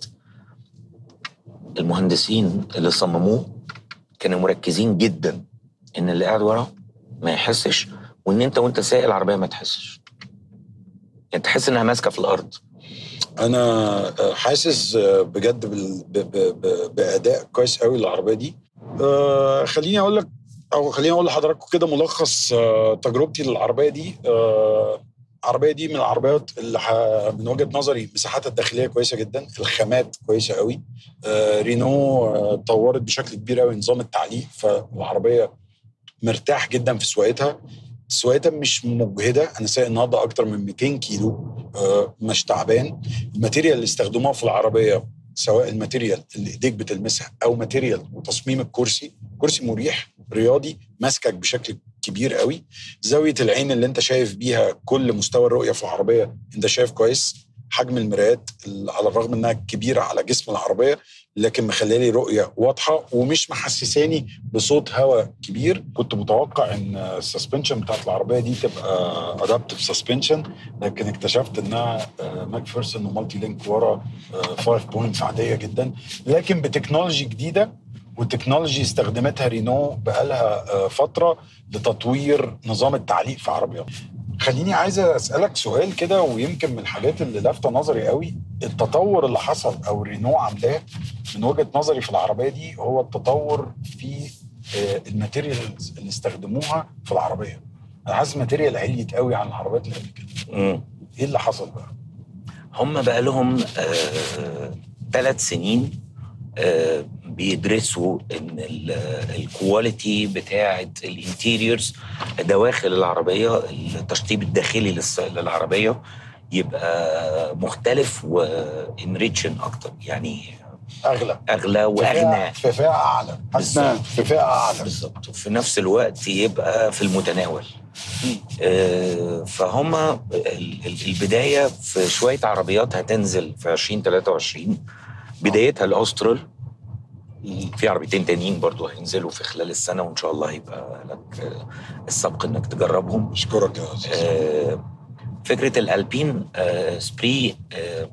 المهندسين اللي صمموه كانوا مركزين جدا ان اللي قاعد ورا ما يحسش وان انت وانت سايق العربيه ما تحسش يعني تحس انها ماسكه في الارض انا آه، حاسس آه، بجد بال- ب- ب- ب- باداء كويس قوي للعربيه دي آه، خليني اقول لك او خليني اقول لحضراتكم كده ملخص آه، تجربتي للعربيه دي آه، العربيه دي من العربيات اللي ح... من وجهه نظري مساحاتها الداخليه كويسه جدا الخامات كويسه قوي آه، رينو آه، طورت بشكل كبير قوي نظام التعليق فالعربيه مرتاح جدا في سواقتها سواقتها مش مجهده انا سايق النهارده اكتر من 200 كيلو آه، مش تعبان الماتيريال اللي استخدموها في العربيه سواء الماتيريال اللي ايديك بتلمسها او ماتيريال وتصميم الكرسي كرسي مريح رياضي ماسكك بشكل كبير قوي زاويه العين اللي انت شايف بيها كل مستوى الرؤيه في العربيه انت شايف كويس حجم المرايات اللي على الرغم انها كبيره على جسم العربيه لكن مخليه لي رؤيه واضحه ومش محسساني بصوت هواء كبير كنت متوقع ان السسبنشن بتاعت العربيه دي تبقى ادابتيف سسبنشن لكن اكتشفت انها ماكفيرسون ومالتي لينك ورا 5 بوينتس عاديه جدا لكن بتكنولوجي جديده والتكنولوجي استخدمتها رينو بقالها آه، فتره لتطوير نظام التعليق في عربيات خليني عايز اسالك سؤال كده ويمكن من الحاجات اللي لافته نظري قوي التطور اللي حصل او رينو عاملاه من وجهه نظري في العربيه دي هو التطور في آه، الماتيريالز اللي استخدموها في العربيه انا حاسس الماتيريال عليت قوي عن العربيات اللي قبل كده مم. ايه اللي حصل بقى هم بقى لهم ثلاث سنين آه، بيدرسوا ان ال- الكواليتي بتاعه الانتيريورز دواخل العربيه التشطيب الداخلي للس- للعربيه يبقى مختلف وانريتشن اكتر يعني اغلى اغلى في فئة- واغنى في فئه اعلى حاسس إنها بالظبط. في فئه اعلى بالظبط وفي نفس الوقت يبقى في المتناول آه، فهم ال- ال- البدايه في شويه عربيات هتنزل في 2023 بدايتها الاوسترال في عربيتين تانيين برضو هينزلوا في خلال السنه وان شاء الله يبقى لك آه، السبق انك تجربهم اشكرك يا استاذ آه، فكره الالبين آه، سبري آه،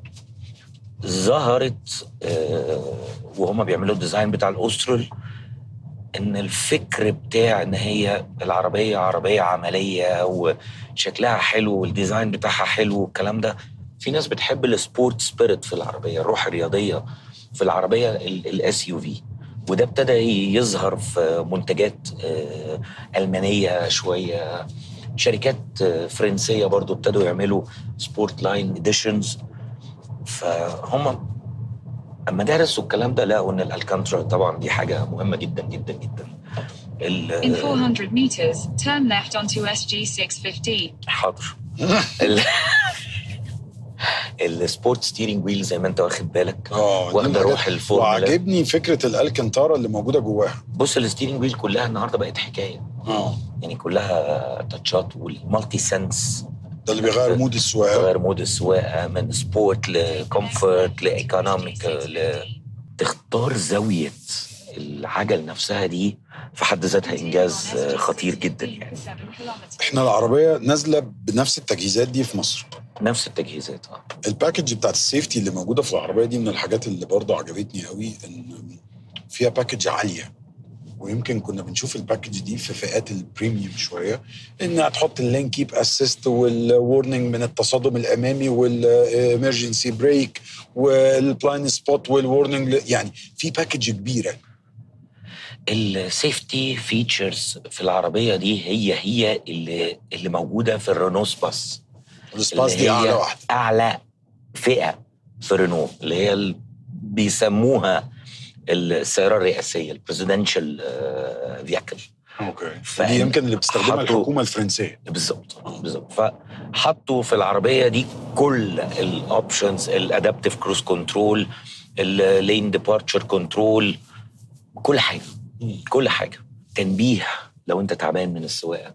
ظهرت آه، وهم بيعملوا الديزاين بتاع الاوسترال ان الفكر بتاع ان هي العربيه عربيه عمليه وشكلها حلو والديزاين بتاعها حلو والكلام ده في ناس بتحب السبورت سبيريت في العربيه الروح الرياضيه في العربيه الاس يو في وده ابتدى يظهر في منتجات آه، المانيه شويه شركات آه، فرنسيه برضو ابتدوا يعملوا سبورت لاين اديشنز فهم اما درسوا الكلام ده لقوا ان الالكانترا طبعا دي حاجه مهمه جدا جدا جدا ال- In 400 meters, turn left onto SG 615. حاضر ال- السبورت ستيرنج ويل زي ما انت واخد بالك اه دي واخده الحاجات- روح الفورمولا وعجبني فكره الالكنتارا اللي موجوده جواها بص الستيرنج ويل كلها النهارده بقت حكايه اه يعني كلها تاتشات والمالتي سنس ده اللي بيغير مود السواقه تغير مود السواقه من سبورت لكومفورت لايكونوميك ل... تختار زاويه العجل نفسها دي في حد ذاتها انجاز آه، خطير جدا يعني احنا العربيه نازله بنفس التجهيزات دي في مصر نفس التجهيزات اه الباكج بتاعت السيفتي اللي موجوده في العربيه دي من الحاجات اللي برضه عجبتني قوي ان فيها باكج عاليه ويمكن كنا بنشوف الباكج دي في فئات البريميوم شويه انها تحط اللين كيب اسيست والورنينج من التصادم الامامي والامرجنسي بريك والبلاين سبوت والورنينج يعني في باكج كبيره السيفتي فيتشرز في العربيه دي هي هي اللي اللي موجوده في الرينو سباس السباس اللي دي هي اعلى واحده اعلى فئه في رينو اللي هي ال- بيسموها السياره الرئاسيه البريزيدنشال فيكل اوكي فإن دي يمكن اللي بتستخدمها حطوا- الحكومه الفرنسيه بالظبط بالظبط فحطوا في العربيه دي كل الاوبشنز الادابتيف كروز كنترول اللين ديبارتشر كنترول كل حاجه كل حاجه تنبيه لو انت تعبان من السواقه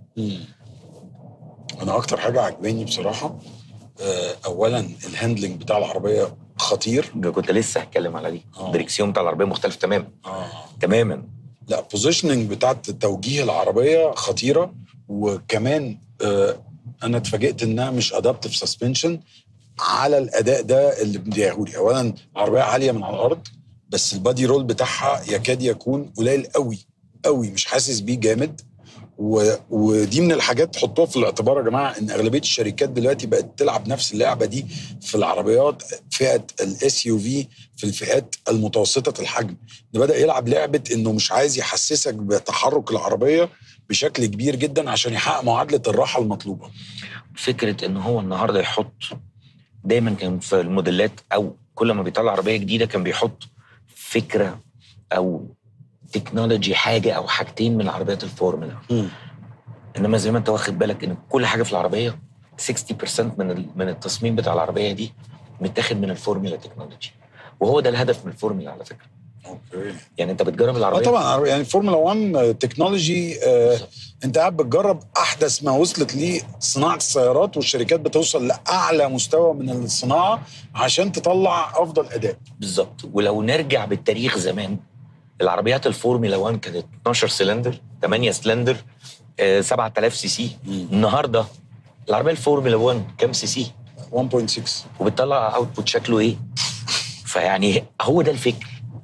انا اكتر حاجه عجباني بصراحه آه، اولا الهاندلنج بتاع العربيه خطير كنت لسه هتكلم على دي آه. الدريكسيون بتاع العربيه مختلف تماما اه تماما لا بوزيشننج بتاعت توجيه العربيه خطيره وكمان آه انا اتفاجئت انها مش ادابتيف سسبنشن على الاداء ده اللي مديهولي اولا العربيه عاليه من على الارض بس البادي رول بتاعها يكاد يكون قليل قوي قوي مش حاسس بيه جامد و... ودي من الحاجات تحطوها في الاعتبار يا جماعه ان اغلبيه الشركات دلوقتي بقت تلعب نفس اللعبه دي في العربيات فئه الاس يو في في الفئات المتوسطه الحجم ده بدا يلعب لعبه انه مش عايز يحسسك بتحرك العربيه بشكل كبير جدا عشان يحقق معادله الراحه المطلوبه فكره ان هو النهارده يحط دايما كان في الموديلات او كل ما بيطلع عربيه جديده كان بيحط فكره او تكنولوجي حاجه او حاجتين من عربيات الفورمولا انما زي ما انت واخد بالك ان كل حاجه في العربيه 60% من ال- من التصميم بتاع العربيه دي متاخد من الفورمولا تكنولوجي وهو ده الهدف من الفورمولا على فكره اوكي يعني انت بتجرب اه العربيه طبعا يعني فورمولا 1 تكنولوجي آه انت قاعد بتجرب احدث ما وصلت ليه صناعه السيارات والشركات بتوصل لاعلى مستوى من الصناعه عشان تطلع افضل اداء بالظبط ولو نرجع بالتاريخ زمان العربيات الفورمولا 1 كانت 12 سلندر 8 سلندر آه، 7000 سي سي النهارده العربيه الفورمولا 1 كام سي سي 1.6 وبتطلع اوتبوت شكله ايه فيعني هو ده الفكر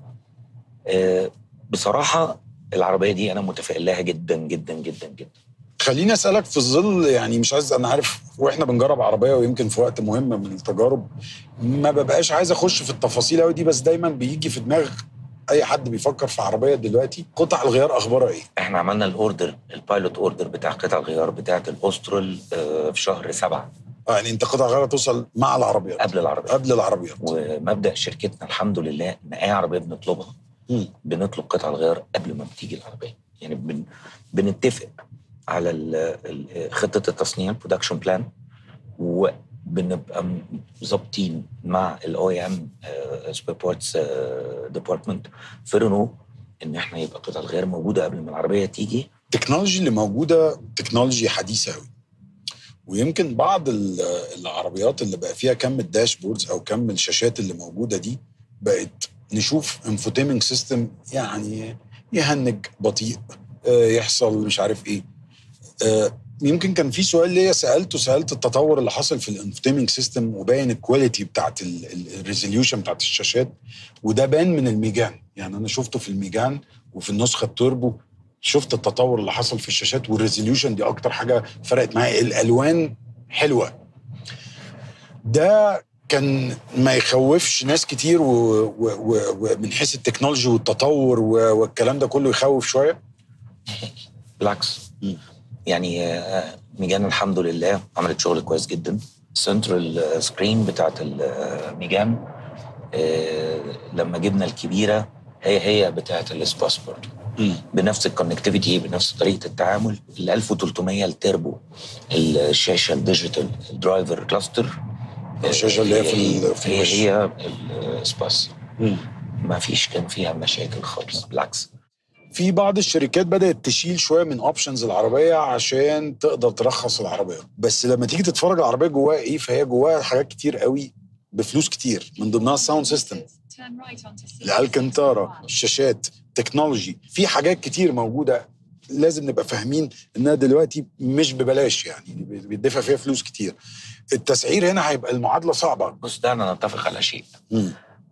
آه، بصراحه العربيه دي انا متفائل لها جدا جدا جدا جدا خليني اسالك في ظل يعني مش عايز انا عارف واحنا بنجرب عربيه ويمكن في وقت مهم من التجارب ما ببقاش عايز اخش في التفاصيل قوي دي بس دايما بيجي في دماغ اي حد بيفكر في عربيه دلوقتي قطع الغيار اخبارها ايه؟ احنا عملنا الاوردر البايلوت اوردر بتاع قطع الغيار بتاعه الاوسترال آه، في شهر سبعة اه يعني انت قطع غيار توصل مع العربيات قبل العربيه قبل العربيات ومبدا شركتنا الحمد لله ان اي عربيه بنطلبها مم. بنطلب قطع الغيار قبل ما بتيجي العربيه يعني بن بنتفق على ال- ال- خطه التصنيع البرودكشن بلان وبنبقى م- ظابطين مع الاو اي ام سبير بارتس ديبارتمنت في رينو ان احنا يبقى قطع الغيار موجوده قبل ما العربيه تيجي التكنولوجي اللي موجوده تكنولوجي حديثه قوي ويمكن بعض ال- العربيات اللي بقى فيها كم الداشبوردز او كم الشاشات اللي موجوده دي بقت نشوف انفوتيمنج سيستم يعني يهنج بطيء آه، يحصل مش عارف ايه آه، يمكن كان في سؤال ليا سالته سالت التطور اللي حصل في الانفوتيمنج سيستم وباين الكواليتي بتاعت الريزوليوشن بتاعت الشاشات وده بان من الميجان يعني انا شفته في الميجان وفي النسخه التوربو شفت التطور اللي حصل في الشاشات والريزوليوشن دي اكتر حاجه فرقت معايا الالوان حلوه ده كان ما يخوفش ناس كتير و- و- و- ومن حيث التكنولوجي والتطور و- والكلام ده كله يخوف شويه بالعكس مم. يعني آه، ميجان الحمد لله عملت شغل كويس جدا سنترال سكرين بتاعت الميجان آه، لما جبنا الكبيره هي هي بتاعت الاسباس برضه بنفس الكونكتيفيتي بنفس طريقه التعامل ال 1300 التربو الشاشه الديجيتال الدرايفر كلاستر الشاشة اللي هي في ال- في هي الوش. هي الاسباس ما فيش كان فيها مشاكل خالص بالعكس في بعض الشركات بدات تشيل شويه من اوبشنز العربيه عشان تقدر ترخص العربيه بس لما تيجي تتفرج العربيه جواها ايه فهي جواها حاجات كتير قوي بفلوس كتير من ضمنها الساوند سيستم Turn right onto الالكنتارا الشاشات تكنولوجي في حاجات كتير موجوده لازم نبقى فاهمين انها دلوقتي مش ببلاش يعني بيدفع فيها فلوس كتير التسعير هنا هيبقى المعادله صعبه بص ده انا نتفق على شيء مم.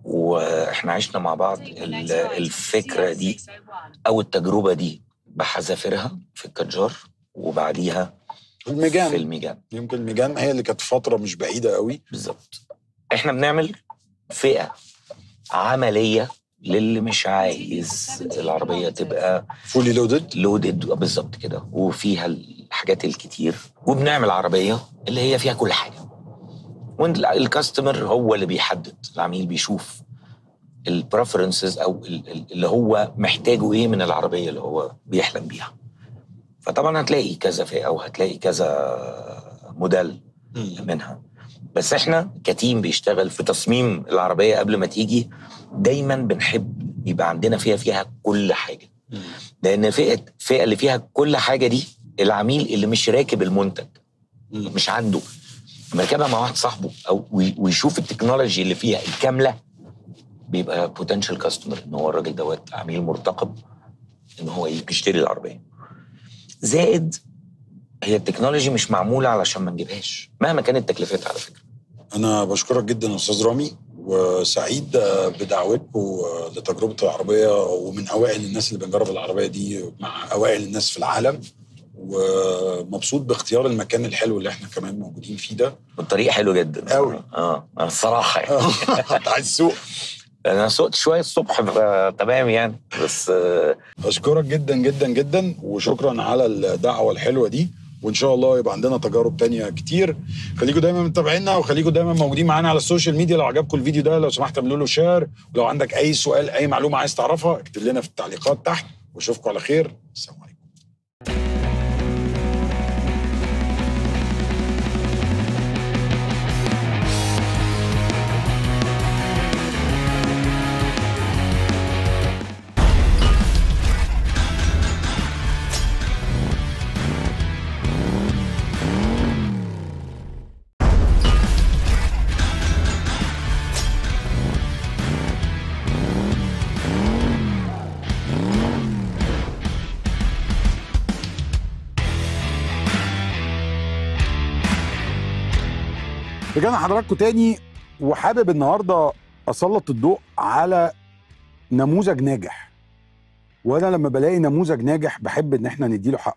واحنا عشنا مع بعض ال- الفكره دي او التجربه دي بحذافيرها في الكجار وبعديها في الميجان الميجان يمكن الميجان هي اللي كانت فتره مش بعيده قوي بالظبط احنا بنعمل فئه عمليه للي مش عايز العربيه تبقى فولي لودد لودد بالظبط كده وفيها الحاجات الكتير وبنعمل عربيه اللي هي فيها كل حاجه والكاستمر هو اللي بيحدد العميل بيشوف البريفرنسز او ال- ال- اللي هو محتاجه ايه من العربيه اللي هو بيحلم بيها فطبعا هتلاقي كذا فئه وهتلاقي كذا موديل منها بس احنا كتيم بيشتغل في تصميم العربيه قبل ما تيجي دايما بنحب يبقى عندنا فيها فيها كل حاجه لان فئه الفئه اللي فيها كل حاجه دي العميل اللي مش راكب المنتج مش عنده لما يركبها مع واحد صاحبه او وي- ويشوف التكنولوجي اللي فيها الكامله بيبقى بوتنشال كاستمر ان هو الراجل دوت عميل مرتقب ان هو يشتري العربيه زائد هي التكنولوجي مش معموله علشان ما نجيبهاش مهما كانت تكلفتها على فكره انا بشكرك جدا يا استاذ رامي وسعيد آه، بدعوتكم آه، لتجربه العربيه ومن اوائل الناس اللي بنجرب العربيه دي مع اوائل الناس في العالم ومبسوط باختيار المكان الحلو اللي احنا كمان موجودين فيه ده والطريق حلو جدا أوي. اه أنا الصراحه يعني انت عايز سوق انا سوقت شويه الصبح ف- تمام يعني بس آه، اشكرك جدا جدا جدا وشكرا على الدعوه الحلوه دي وان شاء الله يبقى عندنا تجارب تانية كتير خليكم دايما متابعينا وخليكم دايما موجودين معانا على السوشيال ميديا لو عجبكم الفيديو ده لو سمحت اعملوا له شير ولو عندك اي سؤال اي معلومه عايز تعرفها اكتب لنا في التعليقات تحت واشوفكم على خير السلام عليكم رجعنا حضراتكم تاني وحابب النهارده اسلط الضوء على نموذج ناجح وانا لما بلاقي نموذج ناجح بحب ان احنا نديله حق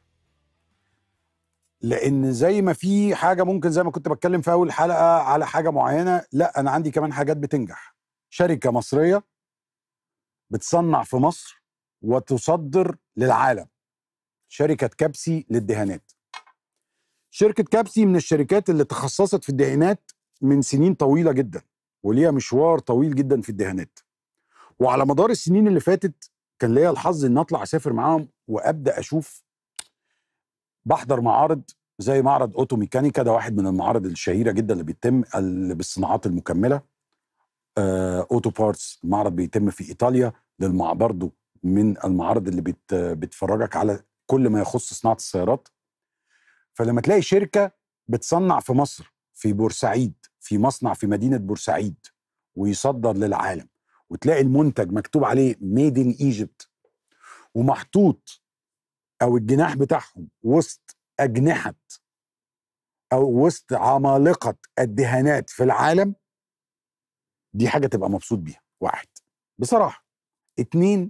لان زي ما في حاجه ممكن زي ما كنت بتكلم في اول حلقه على حاجه معينه لا انا عندي كمان حاجات بتنجح شركه مصريه بتصنع في مصر وتصدر للعالم شركه كبسي للدهانات شركة كابسي من الشركات اللي تخصصت في الدهانات من سنين طويلة جدا وليها مشوار طويل جدا في الدهانات وعلى مدار السنين اللي فاتت كان ليا الحظ ان اطلع اسافر معاهم وابدا اشوف بحضر معارض زي معرض اوتو ميكانيكا ده واحد من المعارض الشهيره جدا اللي بيتم اللي بالصناعات المكمله آه اوتو بارتس معرض بيتم في ايطاليا للمع برضه من المعارض اللي بت بتفرجك على كل ما يخص صناعه السيارات فلما تلاقي شركه بتصنع في مصر في بورسعيد في مصنع في مدينه بورسعيد ويصدر للعالم وتلاقي المنتج مكتوب عليه ميد ان ايجيبت ومحطوط او الجناح بتاعهم وسط اجنحه او وسط عمالقه الدهانات في العالم دي حاجه تبقى مبسوط بيها واحد بصراحه اتنين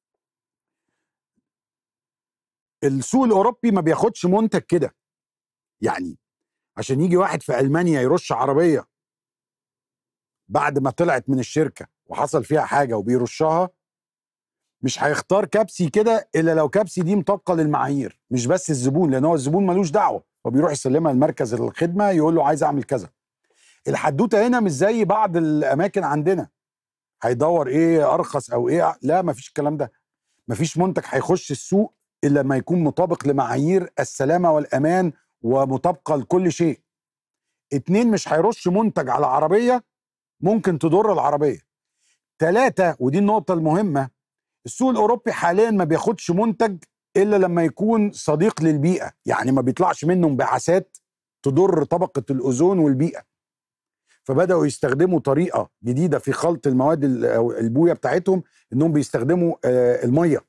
السوق الاوروبي ما بياخدش منتج كده يعني عشان يجي واحد في المانيا يرش عربيه بعد ما طلعت من الشركه وحصل فيها حاجه وبيرشها مش هيختار كبسي كده الا لو كبسي دي مطابقه للمعايير مش بس الزبون لان هو الزبون ملوش دعوه هو بيروح يسلمها لمركز الخدمه يقول له عايز اعمل كذا الحدوته هنا مش زي بعض الاماكن عندنا هيدور ايه ارخص او ايه لا مفيش الكلام ده مفيش منتج هيخش السوق الا لما يكون مطابق لمعايير السلامه والامان ومطابقه لكل شيء اتنين مش هيرش منتج على عربيه ممكن تضر العربيه تلاتة ودي النقطة المهمة السوق الأوروبي حاليا ما بياخدش منتج إلا لما يكون صديق للبيئة يعني ما بيطلعش منه انبعاثات تضر طبقة الأوزون والبيئة فبدأوا يستخدموا طريقة جديدة في خلط المواد ال- أو البوية بتاعتهم إنهم بيستخدموا آه، المية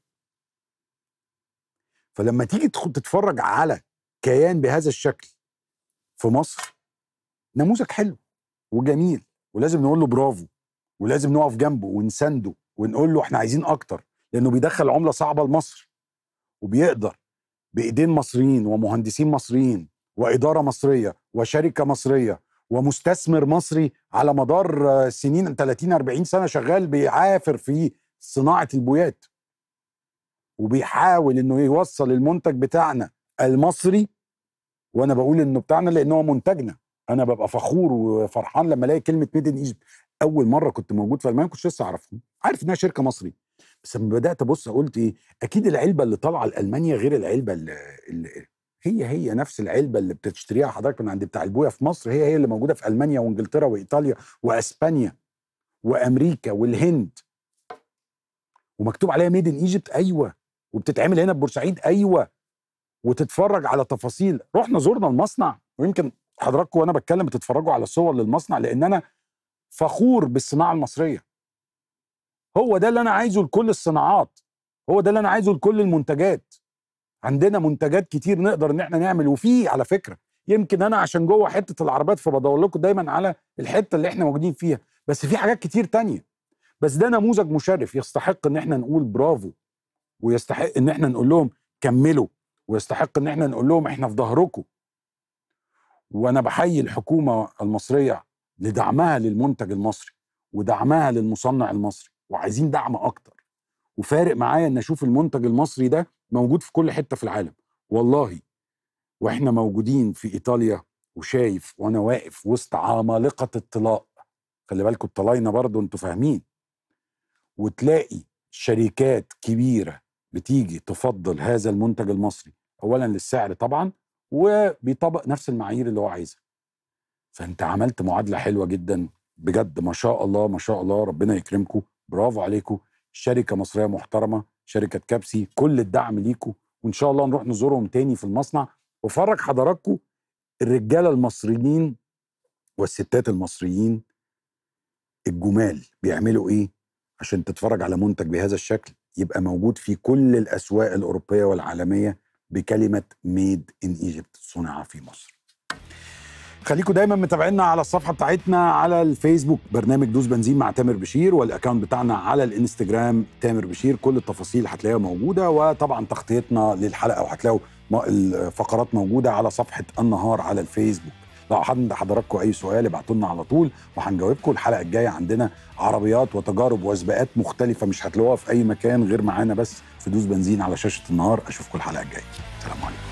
فلما تيجي تخ- تتفرج على كيان بهذا الشكل في مصر نموذج حلو وجميل ولازم نقول له برافو ولازم نقف جنبه ونسنده ونقول له احنا عايزين اكتر لانه بيدخل عمله صعبه لمصر وبيقدر بايدين مصريين ومهندسين مصريين واداره مصريه وشركه مصريه ومستثمر مصري على مدار آه، سنين 30 40 سنه شغال بيعافر في صناعه البويات وبيحاول انه يوصل المنتج بتاعنا المصري وانا بقول انه بتاعنا لان هو منتجنا انا ببقى فخور وفرحان لما الاقي كلمه ميد ان ايجيبت اول مره كنت موجود في المانيا كنتش لسه اعرفهم عارف انها شركه مصري بس لما بدات ابص قلت ايه اكيد العلبه اللي طالعه لالمانيا غير العلبه اللي, اللي هي هي نفس العلبه اللي بتشتريها حضرتك من عند بتاع البويه في مصر هي هي اللي موجوده في المانيا وانجلترا وايطاليا واسبانيا وامريكا والهند ومكتوب عليها ميد ان ايجيبت ايوه وبتتعمل هنا في بورسعيد ايوه وتتفرج على تفاصيل رحنا زرنا المصنع ويمكن حضراتكم وانا بتكلم بتتفرجوا على الصور للمصنع لان انا فخور بالصناعه المصريه هو ده اللي انا عايزه لكل الصناعات هو ده اللي انا عايزه لكل المنتجات عندنا منتجات كتير نقدر ان احنا نعمل وفي على فكره يمكن انا عشان جوه حته العربيات فبدور لكم دايما على الحته اللي احنا موجودين فيها بس في حاجات كتير تانية بس ده نموذج مشرف يستحق ان احنا نقول برافو ويستحق ان احنا نقول لهم كملوا ويستحق ان احنا نقول لهم احنا في ظهركم وانا بحيي الحكومه المصريه لدعمها للمنتج المصري ودعمها للمصنع المصري وعايزين دعم اكتر وفارق معايا ان اشوف المنتج المصري ده موجود في كل حته في العالم والله واحنا موجودين في ايطاليا وشايف وانا واقف وسط عمالقه الطلاء خلي بالكم الطلاينه برضو انتوا فاهمين وتلاقي شركات كبيره بتيجي تفضل هذا المنتج المصري اولا للسعر طبعا وبيطبق نفس المعايير اللي هو عايزها فانت عملت معادله حلوه جدا بجد ما شاء الله ما شاء الله ربنا يكرمكم برافو عليكم شركه مصريه محترمه شركه كابسي كل الدعم ليكم وان شاء الله نروح نزورهم تاني في المصنع وفرج حضراتكم الرجاله المصريين والستات المصريين الجمال بيعملوا ايه عشان تتفرج على منتج بهذا الشكل يبقى موجود في كل الاسواق الاوروبيه والعالميه بكلمه ميد ان ايجيبت صنع في مصر خليكم دايما متابعينا على الصفحه بتاعتنا على الفيسبوك برنامج دوس بنزين مع تامر بشير والاكونت بتاعنا على الانستجرام تامر بشير كل التفاصيل هتلاقيها موجوده وطبعا تغطيتنا للحلقه وهتلاقوا م- الفقرات موجوده على صفحه النهار على الفيسبوك لو حد حضراتكم اي سؤال ابعتوا لنا على طول وهنجاوبكم الحلقه الجايه عندنا عربيات وتجارب وسباقات مختلفه مش هتلاقوها في اي مكان غير معانا بس في دوس بنزين على شاشه النهار اشوفكم الحلقه الجايه سلام عليكم